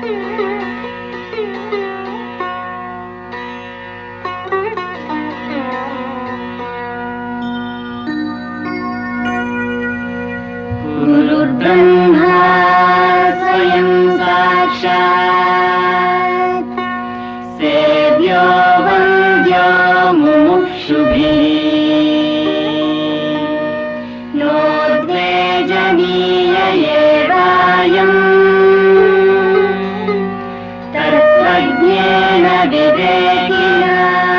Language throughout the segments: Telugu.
गुरुर्ब्रह्मा स्वयं साक्षात् सेव्यो वन्द्यो मुमुक्षुभिः नो द्वेजनीय एवायम् तत्त्वज्ञेन विवेकिना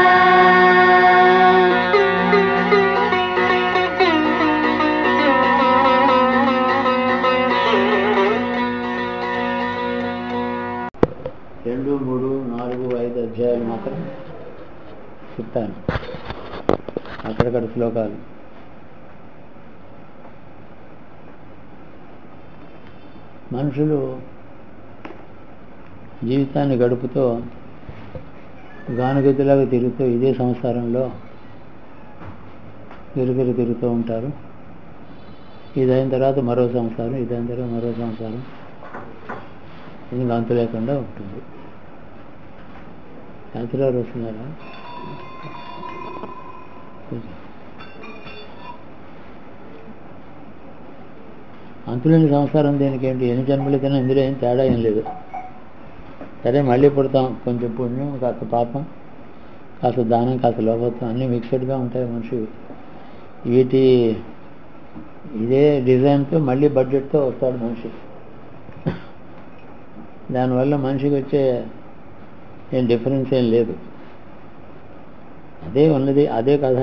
రెండు మూడు నాలుగు ఐదు అధ్యాయాలు మాత్రం చెప్తాను అక్కడక్కడ శ్లోకాలు మనుషులు జీవితాన్ని గడుపుతూ గానుగతిలాగా తిరుగుతూ ఇదే సంసారంలో తిరుగురు తిరుగుతూ ఉంటారు ఇదైన తర్వాత మరో సంసారం ఇదైన తర్వాత మరో సంసారం ఇది అంతు లేకుండా ఉంటుంది శాంతిరావు వస్తున్నారా అంతులేని సంసారం దేనికి ఏంటి ఎన్ని జన్మలకైనా ఇందులో ఏం తేడా ఏం లేదు సరే మళ్ళీ పుడతాం కొంచెం పుణ్యం కాస్త పాపం కాస్త దానం కాస్త లోపత్వం అన్నీ మిక్స్డ్గా ఉంటాయి మనిషి వీటి ఇదే డిజైన్తో మళ్ళీ బడ్జెట్తో వస్తాడు మనిషి దానివల్ల మనిషికి వచ్చే ఏం డిఫరెన్స్ ఏం లేదు అదే ఉన్నది అదే కథ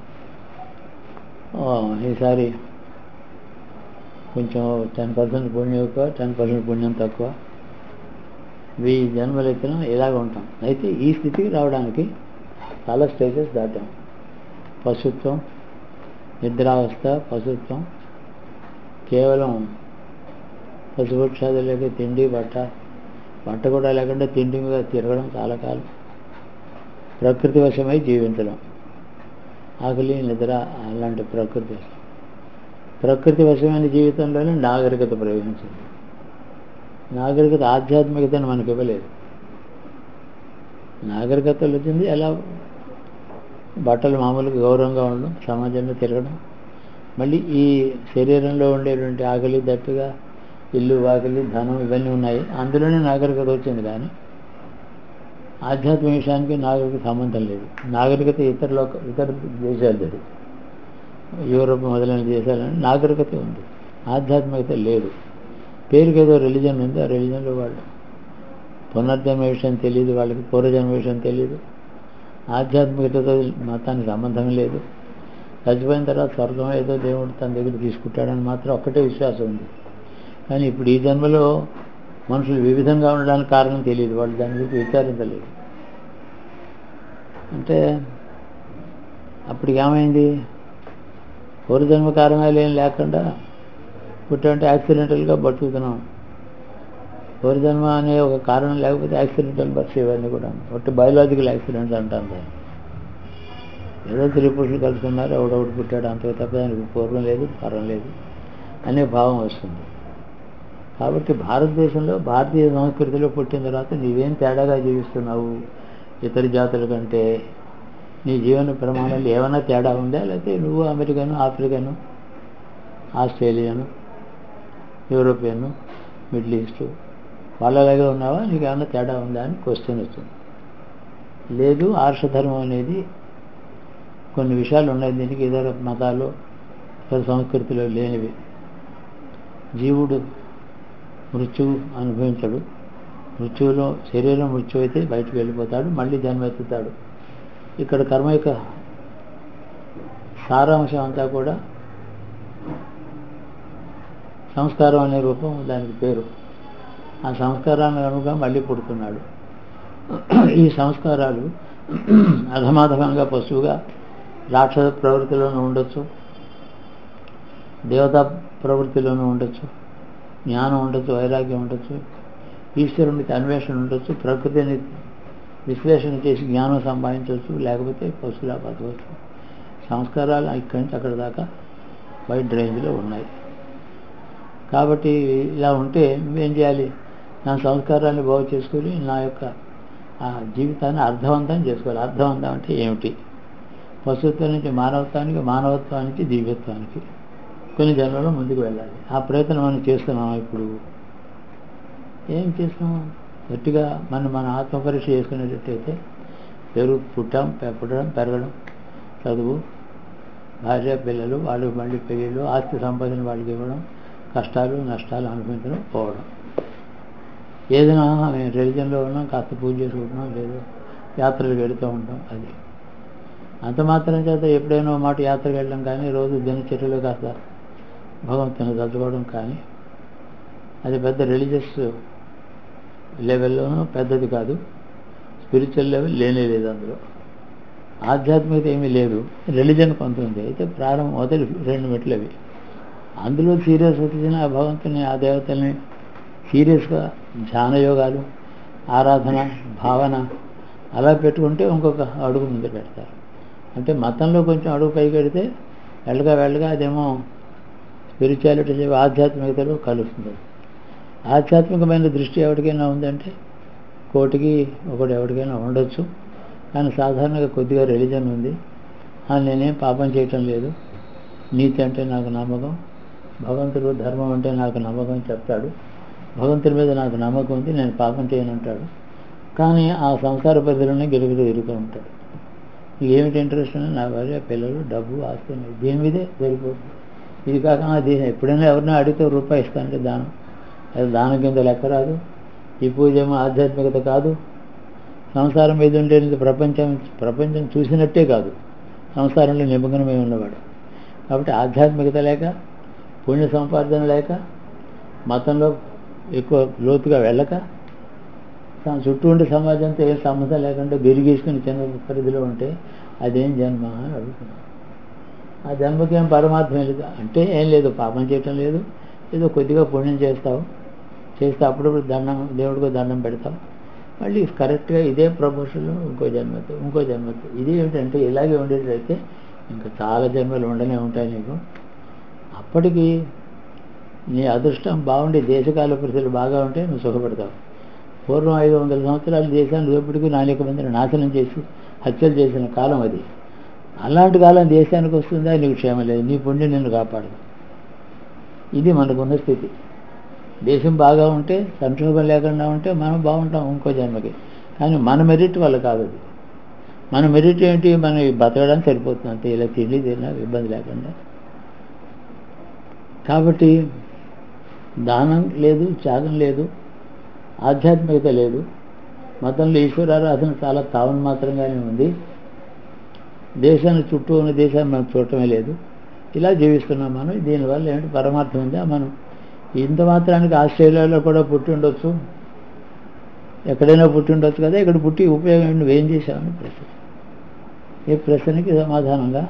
ఓ, ఈసారి కొంచెం టెన్ పర్సెంట్ పుణ్యం ఎక్కువ టెన్ పర్సెంట్ పుణ్యం తక్కువ వెయ్యి జన్మలు ఎత్తినా ఇలాగ ఉంటాం అయితే ఈ స్థితికి రావడానికి చాలా స్టేజెస్ దాటాం పశుత్వం నిద్రావస్థ పశుత్వం కేవలం పశుపక్షాలు లేక తిండి బట్ట బట్ట కూడా లేకుండా తిండి మీద తిరగడం చాలా కాలం ప్రకృతి వశమై జీవించడం ఆకలి నిద్ర అలాంటి ప్రకృతి వశం ప్రకృతి వశమైన జీవితంలోనే నాగరికత ప్రయోగించింది నాగరికత ఆధ్యాత్మికతను మనకి ఇవ్వలేదు నాగరికతలు వచ్చింది ఎలా బట్టలు మామూలుగా గౌరవంగా ఉండడం సమాజంలో తిరగడం మళ్ళీ ఈ శరీరంలో ఉండేటువంటి ఆకలి దట్టుగా ఇల్లు వాకిలి ధనం ఇవన్నీ ఉన్నాయి అందులోనే నాగరికత వచ్చింది కానీ ఆధ్యాత్మిక విషయానికి నాగరికత సంబంధం లేదు నాగరికత ఇతర లోక ఇతర దేశాలది యూరోప్ మొదలైన దేశాలని నాగరికత ఉంది ఆధ్యాత్మికత లేదు పేరుకి ఏదో రిలీజన్ ఉంది ఆ రిలీజన్లో వాళ్ళు పునర్జన్మ విషయం తెలియదు వాళ్ళకి పూర్వజన్మ విషయం తెలియదు ఆధ్యాత్మికతతో మతానికి సంబంధం లేదు చచ్చిపోయిన తర్వాత స్వర్గం ఏదో దేవుడు తన దగ్గర తీసుకుంటాడని మాత్రం ఒక్కటే విశ్వాసం ఉంది కానీ ఇప్పుడు ఈ జన్మలో మనుషులు వివిధంగా ఉండడానికి కారణం తెలియదు వాళ్ళు దాని గురించి విచారించలేదు అంటే అప్పటికి ఏమైంది పూర్వజన్మ కారణాలు ఏం లేకుండా పుట్టంటే యాక్సిడెంటల్గా బతుకుతున్నాం పూర్వజన్మ అనే ఒక కారణం లేకపోతే యాక్సిడెంటల్ బర్త్స్ ఇవన్నీ కూడా ఒకటి బయోలాజికల్ యాక్సిడెంట్స్ అంటాం దాన్ని ఏదో స్త్రీ పురుషులు కలుసుకున్నారు ఎవడొకటి పుట్టాడు అంతగా తప్ప దానికి పూర్వం లేదు పరం లేదు అనే భావం వస్తుంది కాబట్టి భారతదేశంలో భారతీయ సంస్కృతిలో పుట్టిన తర్వాత నీవేం తేడాగా జీవిస్తున్నావు ఇతర జాతుల కంటే నీ జీవన ప్రమాణాలు ఏమైనా తేడా ఉందా లేకపోతే నువ్వు అమెరికను ఆఫ్రికను ఆస్ట్రేలియను యూరోపియను మిడిల్ ఈస్ట్ వాళ్ళలాగే ఉన్నావా నీకు ఏమైనా తేడా ఉందా అని క్వశ్చన్ వచ్చింది లేదు ఆర్షధర్మం అనేది కొన్ని విషయాలు ఉన్నాయి దీనికి ఇతర మతాలు ఇతర సంస్కృతిలో లేనివి జీవుడు మృత్యువు అనుభవించడు మృత్యువులో శరీరం మృత్యు అయితే బయటకు వెళ్ళిపోతాడు మళ్ళీ జన్మెత్తుతాడు ఇక్కడ కర్మ యొక్క సారాంశం అంతా కూడా సంస్కారం అనే రూపం దానికి పేరు ఆ సంస్కారాన్ని కనుక మళ్ళీ పుడుతున్నాడు ఈ సంస్కారాలు అధమాధమంగా పశువుగా రాక్షస ప్రవృత్తిలోనూ ఉండొచ్చు దేవతా ప్రవృత్తిలోనూ ఉండొచ్చు జ్ఞానం ఉండొచ్చు వైరాగ్యం ఉండొచ్చు ఈశ్వరునికి అన్వేషణ ఉండొచ్చు ప్రకృతిని విశ్లేషణ చేసి జ్ఞానం సంపాదించవచ్చు లేకపోతే పశువులా బతకవచ్చు సంస్కారాలు ఇక్కడి నుంచి అక్కడ దాకా వైడ్ రేంజ్లో ఉన్నాయి కాబట్టి ఇలా ఉంటే నువ్వేం చేయాలి నా సంస్కారాన్ని బాగు చేసుకుని నా యొక్క ఆ జీవితాన్ని అర్థవంతం చేసుకోవాలి అర్థవంతం అంటే ఏమిటి పశుత్వం నుంచి మానవత్వానికి మానవత్వానికి దివ్యత్వానికి కొన్ని జన్మలో ముందుకు వెళ్ళాలి ఆ ప్రయత్నం మనం చేస్తున్నాం ఇప్పుడు ఏం చేస్తున్నాం గట్టిగా మనం మన ఆత్మపరీక్ష చేసుకునేటట్టయితే పెరుగు పుట్టాం పె- పుట్టడం పెరగడం చదువు భార్య పిల్లలు వాళ్ళు మళ్ళీ పెళ్ళిళ్ళు ఆస్తి సంపాదన వాళ్ళకి ఇవ్వడం కష్టాలు నష్టాలు అనుభవించడం పోవడం ఏదైనా మేము రిలీజన్లో ఉన్నాం కాస్త పూజ చేసుకుంటున్నాం లేదు యాత్రలు వెళుతూ ఉంటాం అది అంత మాత్రం చేత ఎప్పుడైనా ఓ మాట యాత్రకు వెళ్ళడం కానీ రోజు దినచర్యలో కాస్త భగవంతుని తలుచుకోవడం కానీ అది పెద్ద రిలీజియస్ లెవెల్లోనూ పెద్దది కాదు స్పిరిచువల్ లెవెల్ లేనే లేదు అందులో ఆధ్యాత్మికత ఏమీ లేదు రిలీజన్ కొంత ఉంది అయితే ప్రారంభం మొదటి రెండు మెట్లు అవి అందులో సీరియస్ వచ్చిన ఆ భగవంతుని ఆ దేవతల్ని సీరియస్గా ధ్యాన యోగాలు ఆరాధన భావన అలా పెట్టుకుంటే ఇంకొక అడుగు ముందు పెడతారు అంటే మతంలో కొంచెం అడుగు పైకి పెడితే వెళ్ళగా వెళ్ళగా అదేమో స్పిరిచువాలిటీ చెప్పి ఆధ్యాత్మికతలో కలుస్తుంది ఆధ్యాత్మికమైన దృష్టి ఎవరికైనా ఉందంటే కోటికి ఒకటి ఎవరికైనా ఉండొచ్చు కానీ సాధారణంగా కొద్దిగా రిలీజన్ ఉంది ఆ, నేనేం పాపం చేయటం లేదు నీతి అంటే నాకు నమ్మకం భగవంతుడు ధర్మం అంటే నాకు నమ్మకం చెప్తాడు భగవంతుడి మీద నాకు నమ్మకం ఉంది నేను పాపం చేయను అంటాడు కానీ ఆ సంసార పరిధిలోనే గిరుగురు తిరుగుతూ ఉంటాడు నీకు ఏమిటి ఇంట్రెస్ట్ అని నా భార్య పిల్లలు డబ్బు ఆస్తి ఉన్నాయి. దీని మీదే సరిపోతుంది ఇది కాక ఆ దీని ఎప్పుడైనా ఎవరినైనా అడిగితే రూపాయి ఇస్తానంటే దానం అది దానం కింద లెక్క రాదు ఈ పూజ ఏమో ఆధ్యాత్మికత కాదు సంసారం మీద ఉంటే నీకు ప్రపంచం ప్రపంచం చూసినట్టే కాదు సంసారంలో నిమగ్నమై ఉన్నవాడు కాబట్టి ఆధ్యాత్మికత లేక పుణ్య సంపాదన లేక మతంలో ఎక్కువ లోతుగా వెళ్ళక తన చుట్టూ ఉండే సమాజంతో ఏ సంబంధం లేకుండా బెరిగేసుకుని చిన్న పరిధిలో ఉంటే అదేం జన్మ అని అడుగుతున్నాను ఆ జన్మకి ఏం పరమాత్మ లేదు అంటే ఏం లేదు పాపం చేయటం లేదు ఏదో కొద్దిగా పుణ్యం చేస్తావు చేస్తే అప్పుడప్పుడు దండం దేవుడికి దండం పెడతావు మళ్ళీ కరెక్ట్గా ఇదే ప్రపోషన్లో ఇంకో జన్మతో ఇంకో జన్మతో ఇది ఏమిటంటే ఇలాగే ఉండేటైతే ఇంకా చాలా జన్మలు ఉండనే ఉంటాయి నీకు అప్పటికి నీ అదృష్టం బాగుండి దేశకాల పరిస్థితులు బాగా ఉంటే నువ్వు సుఖపడతావు పూర్వం ఐదు వందల సంవత్సరాలు దేశాన్ని దోపిడికి నాలుగు మందిని నాశనం చేసి హత్యలు చేసిన కాలం అది అలాంటి కాలం దేశానికి వస్తుందా నీకు క్షేమం లేదు నీ పుణ్యం నిన్ను కాపాడదు ఇది మనకున్న స్థితి దేశం బాగా ఉంటే సంక్షోభం లేకుండా ఉంటే మనం బాగుంటాం ఇంకో జన్మకి కానీ మన మెరిట్ వల్ల కాదు అది మన మెరిట్ ఏంటి మనం బతకడానికి సరిపోతుంది అంతే ఇలా తిండి తిన్నా ఇబ్బంది లేకుండా కాబట్టి దానం లేదు త్యాగం లేదు ఆధ్యాత్మికత లేదు మతంలో ఈశ్వరారాధన చాలా తావన మాత్రంగానే ఉంది దేశాన్ని చుట్టూ ఉన్న దేశాన్ని మనం చూడటమే లేదు ఇలా జీవిస్తున్నాం మనం దీనివల్ల ఏమిటి పరమార్థం ఉందా మనం ఇంత మాత్రానికి ఆస్ట్రేలియాలో కూడా పుట్టి ఉండొచ్చు ఎక్కడైనా పుట్టి ఉండొచ్చు కదా ఇక్కడ పుట్టి ఉపయోగం ఏంటి? నువ్వేం చేశావని ప్రశ్న ఈ ప్రశ్నకి సమాధానంగా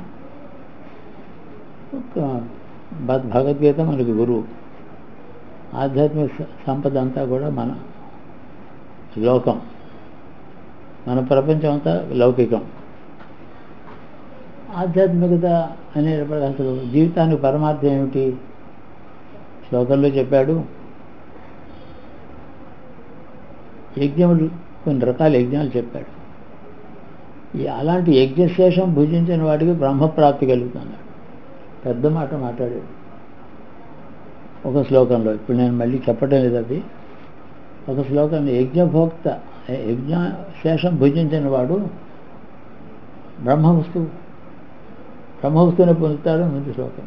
ఒక భ- భగవద్గీత మనకి గురువు ఆధ్యాత్మిక స- సంపద అంతా కూడా మన లోకం మన ప్రపంచం అంతా లౌకికం ఆధ్యాత్మికత అనేటప్పుడు అసలు జీవితానికి పరమార్థం ఏమిటి శ్లోకంలో చెప్పాడు యజ్ఞములు కొన్ని రకాల యజ్ఞాలు చెప్పాడు ఈ అలాంటి యజ్ఞశేషం భుజించిన వాడికి బ్రహ్మప్రాప్తి కలుగుతున్నాడు పెద్ద మాట మాట్లాడాడు ఒక శ్లోకంలో ఇప్పుడు నేను మళ్ళీ చెప్పడం లేదు అది ఒక శ్లోకంలో యజ్ఞభోక్త యజ్ఞ శేషం భుజించిన వాడు బ్రహ్మవస్తువు బ్రహ్మవస్తువుని పొందుతాడు ముందు శ్లోకం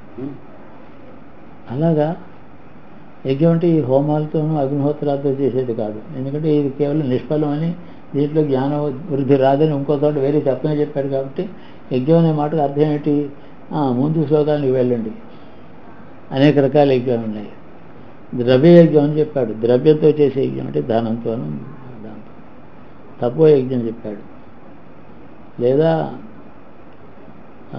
అలాగా యజ్ఞం అంటే ఈ హోమాలతోనూ అగ్నిహోత్రాలతో చేసేది కాదు ఎందుకంటే ఇది కేవలం నిష్ఫలం అని దీంట్లో జ్ఞాన వృద్ధి రాదని ఇంకో చోట వేరే చెప్పనే చెప్పాడు కాబట్టి యజ్ఞం అనే మాటకు అర్థం ఏంటి ఆ, ముందు శ్లోకానికి వెళ్ళండి అనేక రకాల యజ్ఞాలు ఉన్నాయి ద్రవ్య యజ్ఞం అని చెప్పాడు ద్రవ్యంతో చేసే యజ్ఞం అంటే ధనంతోనూ దాంతో తపో యజ్ఞం చెప్పాడు లేదా ఆ,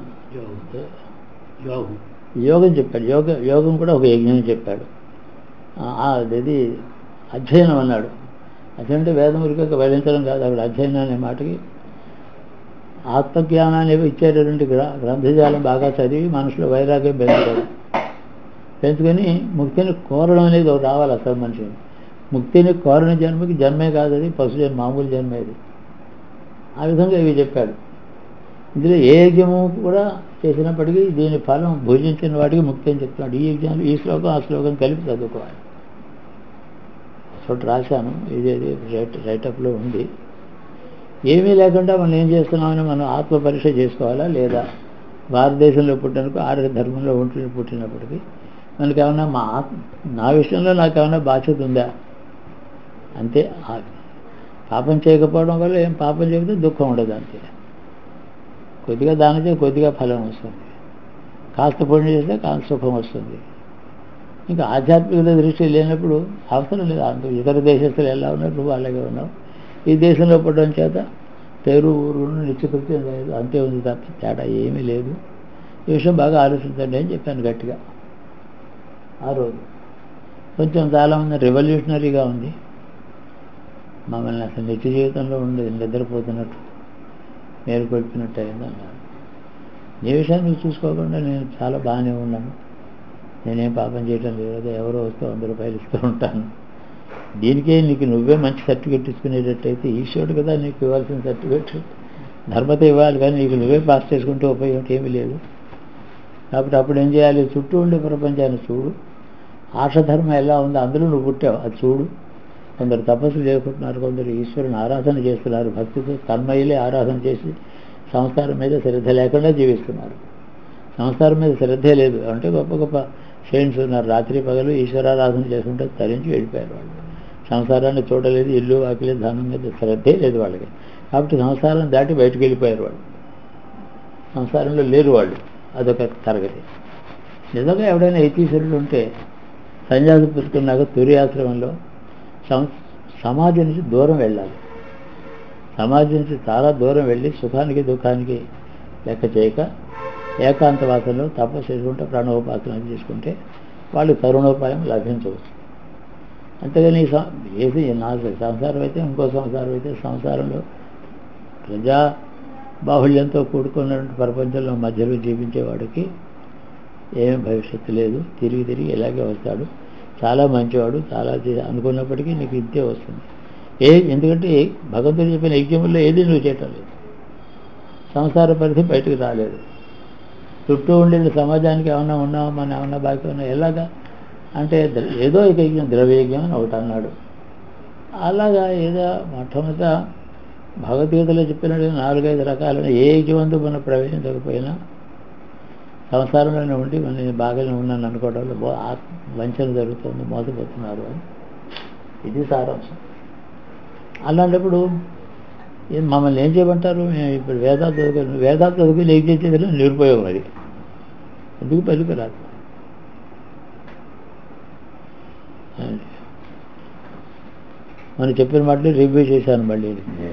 యోగం యోగం చెప్పాడు యోగ యోగం కూడా ఒక యజ్ఞం చెప్పాడు ఆ- ఆ అది అధ్యయనం అన్నాడు అధ్యయనం అంటే వేదం ఉరిక వెలించడం కాదు అక్కడ అధ్యయనం అనే మాటకి ఆత్మజ్ఞానాన్ని ఇచ్చేటటువంటి గ్ర గ్రంథజాలం బాగా చదివి మనసులో వైరాగ్యం పెంచుకోవడం పెంచుకొని ముక్తిని కోరడం అనేది ఒకటి రావాలి అసలు మనిషిని ముక్తిని కోరని జన్మకి జన్మే కాదు అది పశు జన్మ మామూలు జన్మే అది ఆ విధంగా ఇవి చెప్పాడు ఇందులో ఏ యజ్ఞము కూడా చేసినప్పటికీ దీని ఫలం భుజించిన వాడికి ముక్తి అని చెప్తున్నాడు ఈ యజ్ఞాలు ఈ శ్లోకం ఆ శ్లోకం కలిపి చదువుకోవాలి చోట రాశాను ఇది రైట్ రైటప్లో ఉంది ఏమీ లేకుండా మనం ఏం చేస్తున్నామని మనం ఆత్మ పరీక్ష చేసుకోవాలా లేదా భారతదేశంలో పుట్టినకు ఆరోగ్య ధర్మంలో ఉంటుని పుట్టినప్పటికీ మనకి ఏమన్నా మా ఆత్మ నా విషయంలో నాకు ఏమైనా బాధ్యత ఉందా అంతే ఆ- పాపం చేయకపోవడం వల్ల ఏం పాపం చేస్తే దుఃఖం ఉండదు అంతే కొద్దిగా దానం చేస్తే కొద్దిగా ఫలం వస్తుంది కాస్త పుణ్యం చేస్తే కాస్త సుఖం వస్తుంది ఇంకా ఆధ్యాత్మికత దృష్టి లేనప్పుడు అవసరం లేదు అంత ఇతర దేశస్తులు ఎలా ఉన్నారు నువ్వు అలాగే ఉన్నావు ఈ దేశంలో పుట్టడం చేత పేరు ఊరు నిత్యకృత్యం లేదు అంతే ఉంది తప్ప తేడా ఏమీ లేదు ఈ విషయం బాగా ఆలోచించండి అని చెప్పాను గట్టిగా ఆ రోజు కొంచెం చాలామంది రెవల్యూషనరీగా ఉంది మమ్మల్ని అసలు నిత్య జీవితంలో ఉండేది నిద్రపోతున్నట్టు మేలు కొల్పినట్టు అయింది అన్నారు నీ విషయాన్ని నువ్వు చూసుకోకుండా నేను చాలా బాగానే ఉన్నాను నేనేం పాపం చేయటం లేదు ఎవరో వస్తే వంద రూపాయలు ఇస్తూ ఉంటాను దీనికే నీకు నువ్వే మంచి సర్టిఫికెట్ ఇచ్చుకునేటట్టయితే ఈశ్వరుడు కదా నీకు ఇవ్వాల్సిన సర్టిఫికెట్ ధర్మత ఇవ్వాలి కానీ నీకు నువ్వే పాస్ చేసుకుంటే ఉపయోగం ఏమీ లేదు కాబట్టి అప్పుడు ఏం చేయాలి చుట్టూ ఉండే ప్రపంచాన్ని చూడు ఆశధర్మం ఎలా ఉందో అందులో నువ్వు పుట్టావు అది చూడు కొందరు తపస్సులు చేసుకుంటున్నారు కొందరు ఈశ్వరుని ఆరాధన చేస్తున్నారు భక్తితో కర్మయ్యలే ఆరాధన చేసి సంస్కారం మీద శ్రద్ధ లేకుండా జీవిస్తున్నారు సంస్కారం మీద శ్రద్ధే లేదు అంటే గొప్ప గొప్ప సెయింట్స్ ఉన్నారు రాత్రి పగలు ఈశ్వరారాధన చేసుకుంటే తరించి వెళ్ళిపోయారు వాళ్ళు సంసారాన్ని చూడలేదు ఇల్లు వాకిలి ధనం మీద శ్రద్ధే లేదు వాళ్ళకి కాబట్టి సంసారం దాటి బయటకు వెళ్ళిపోయారు వాళ్ళు సంసారంలో లేరు వాళ్ళు అదొక తరగతి నిజంగా ఎవడైనా యతీశ్వరుడు ఉంటే సన్యాసం పుచ్చుకున్నాక తురి ఆశ్రమంలో సం సమాజం నుంచి దూరం వెళ్ళాలి సమాజం నుంచి చాలా దూరం వెళ్ళి సుఖానికి దుఃఖానికి లెక్క చేయక ఏకాంతవాసంలో తపస్సు చేసుకుంటే ప్రాణోపాసన చేసుకుంటే వాళ్ళు తరుణోపాయం లభించవచ్చు అంతేగాని ఈ సం- ఏది నా సంసారం అయితే ఇంకో సంసారం అయితే సంసారంలో ప్రజా బాహుళ్యంతో కూడుకున్నటువంటి ప్రపంచంలో మధ్యలో జీవించేవాడికి ఏం భవిష్యత్తు లేదు తిరిగి తిరిగి ఇలాగే వస్తాడు చాలా మంచివాడు చాలా చే- అనుకున్నప్పటికీ నీకు ఇంతే వస్తుంది ఏ ఎందుకంటే ఏ- భగవంతుడు చెప్పిన యజ్ఞముల్లో ఏది నువ్వు చేయటం లేదు సంసార పరిధి బయటకు రాలేదు చుట్టూ ఉండే సమాజానికి ఏమన్నా ఉన్నామా మనం ఏమన్నా బాకీ ఉన్నా ఎలాగా అంటే ద్ర- ఏదో ఒక యజ్ఞం ద్రవ్యయజ్ఞం అని ఒకటి అన్నాడు అలాగా ఏదో మొట్టమొదట భగవద్గీతలో చెప్పినట్టు నాలుగైదు రకాలైన ఏ యజ్ఞమందు మనం ప్రవేశించకపోయినా సంసారంలోనే ఉండి మన నేను బాగానే ఉన్నాను అనుకోవడం వల్ల బో- ఆత్మ వంచన జరుగుతుంది మోసపోతున్నారు అని ఇది సారాంశం అలాంటప్పుడు ఏం మమ్మల్ని ఏం చేయమంటారు మేము ఇప్పుడు వేదాలు చదువుకుని వేదాలు చదువుకుని ఏం చేసేది నిరుపయోగం అది ఎందుకు పలుకు రాదు అది. మనం చెప్పిన మాటలు రివ్యూ చేశాను మళ్ళీ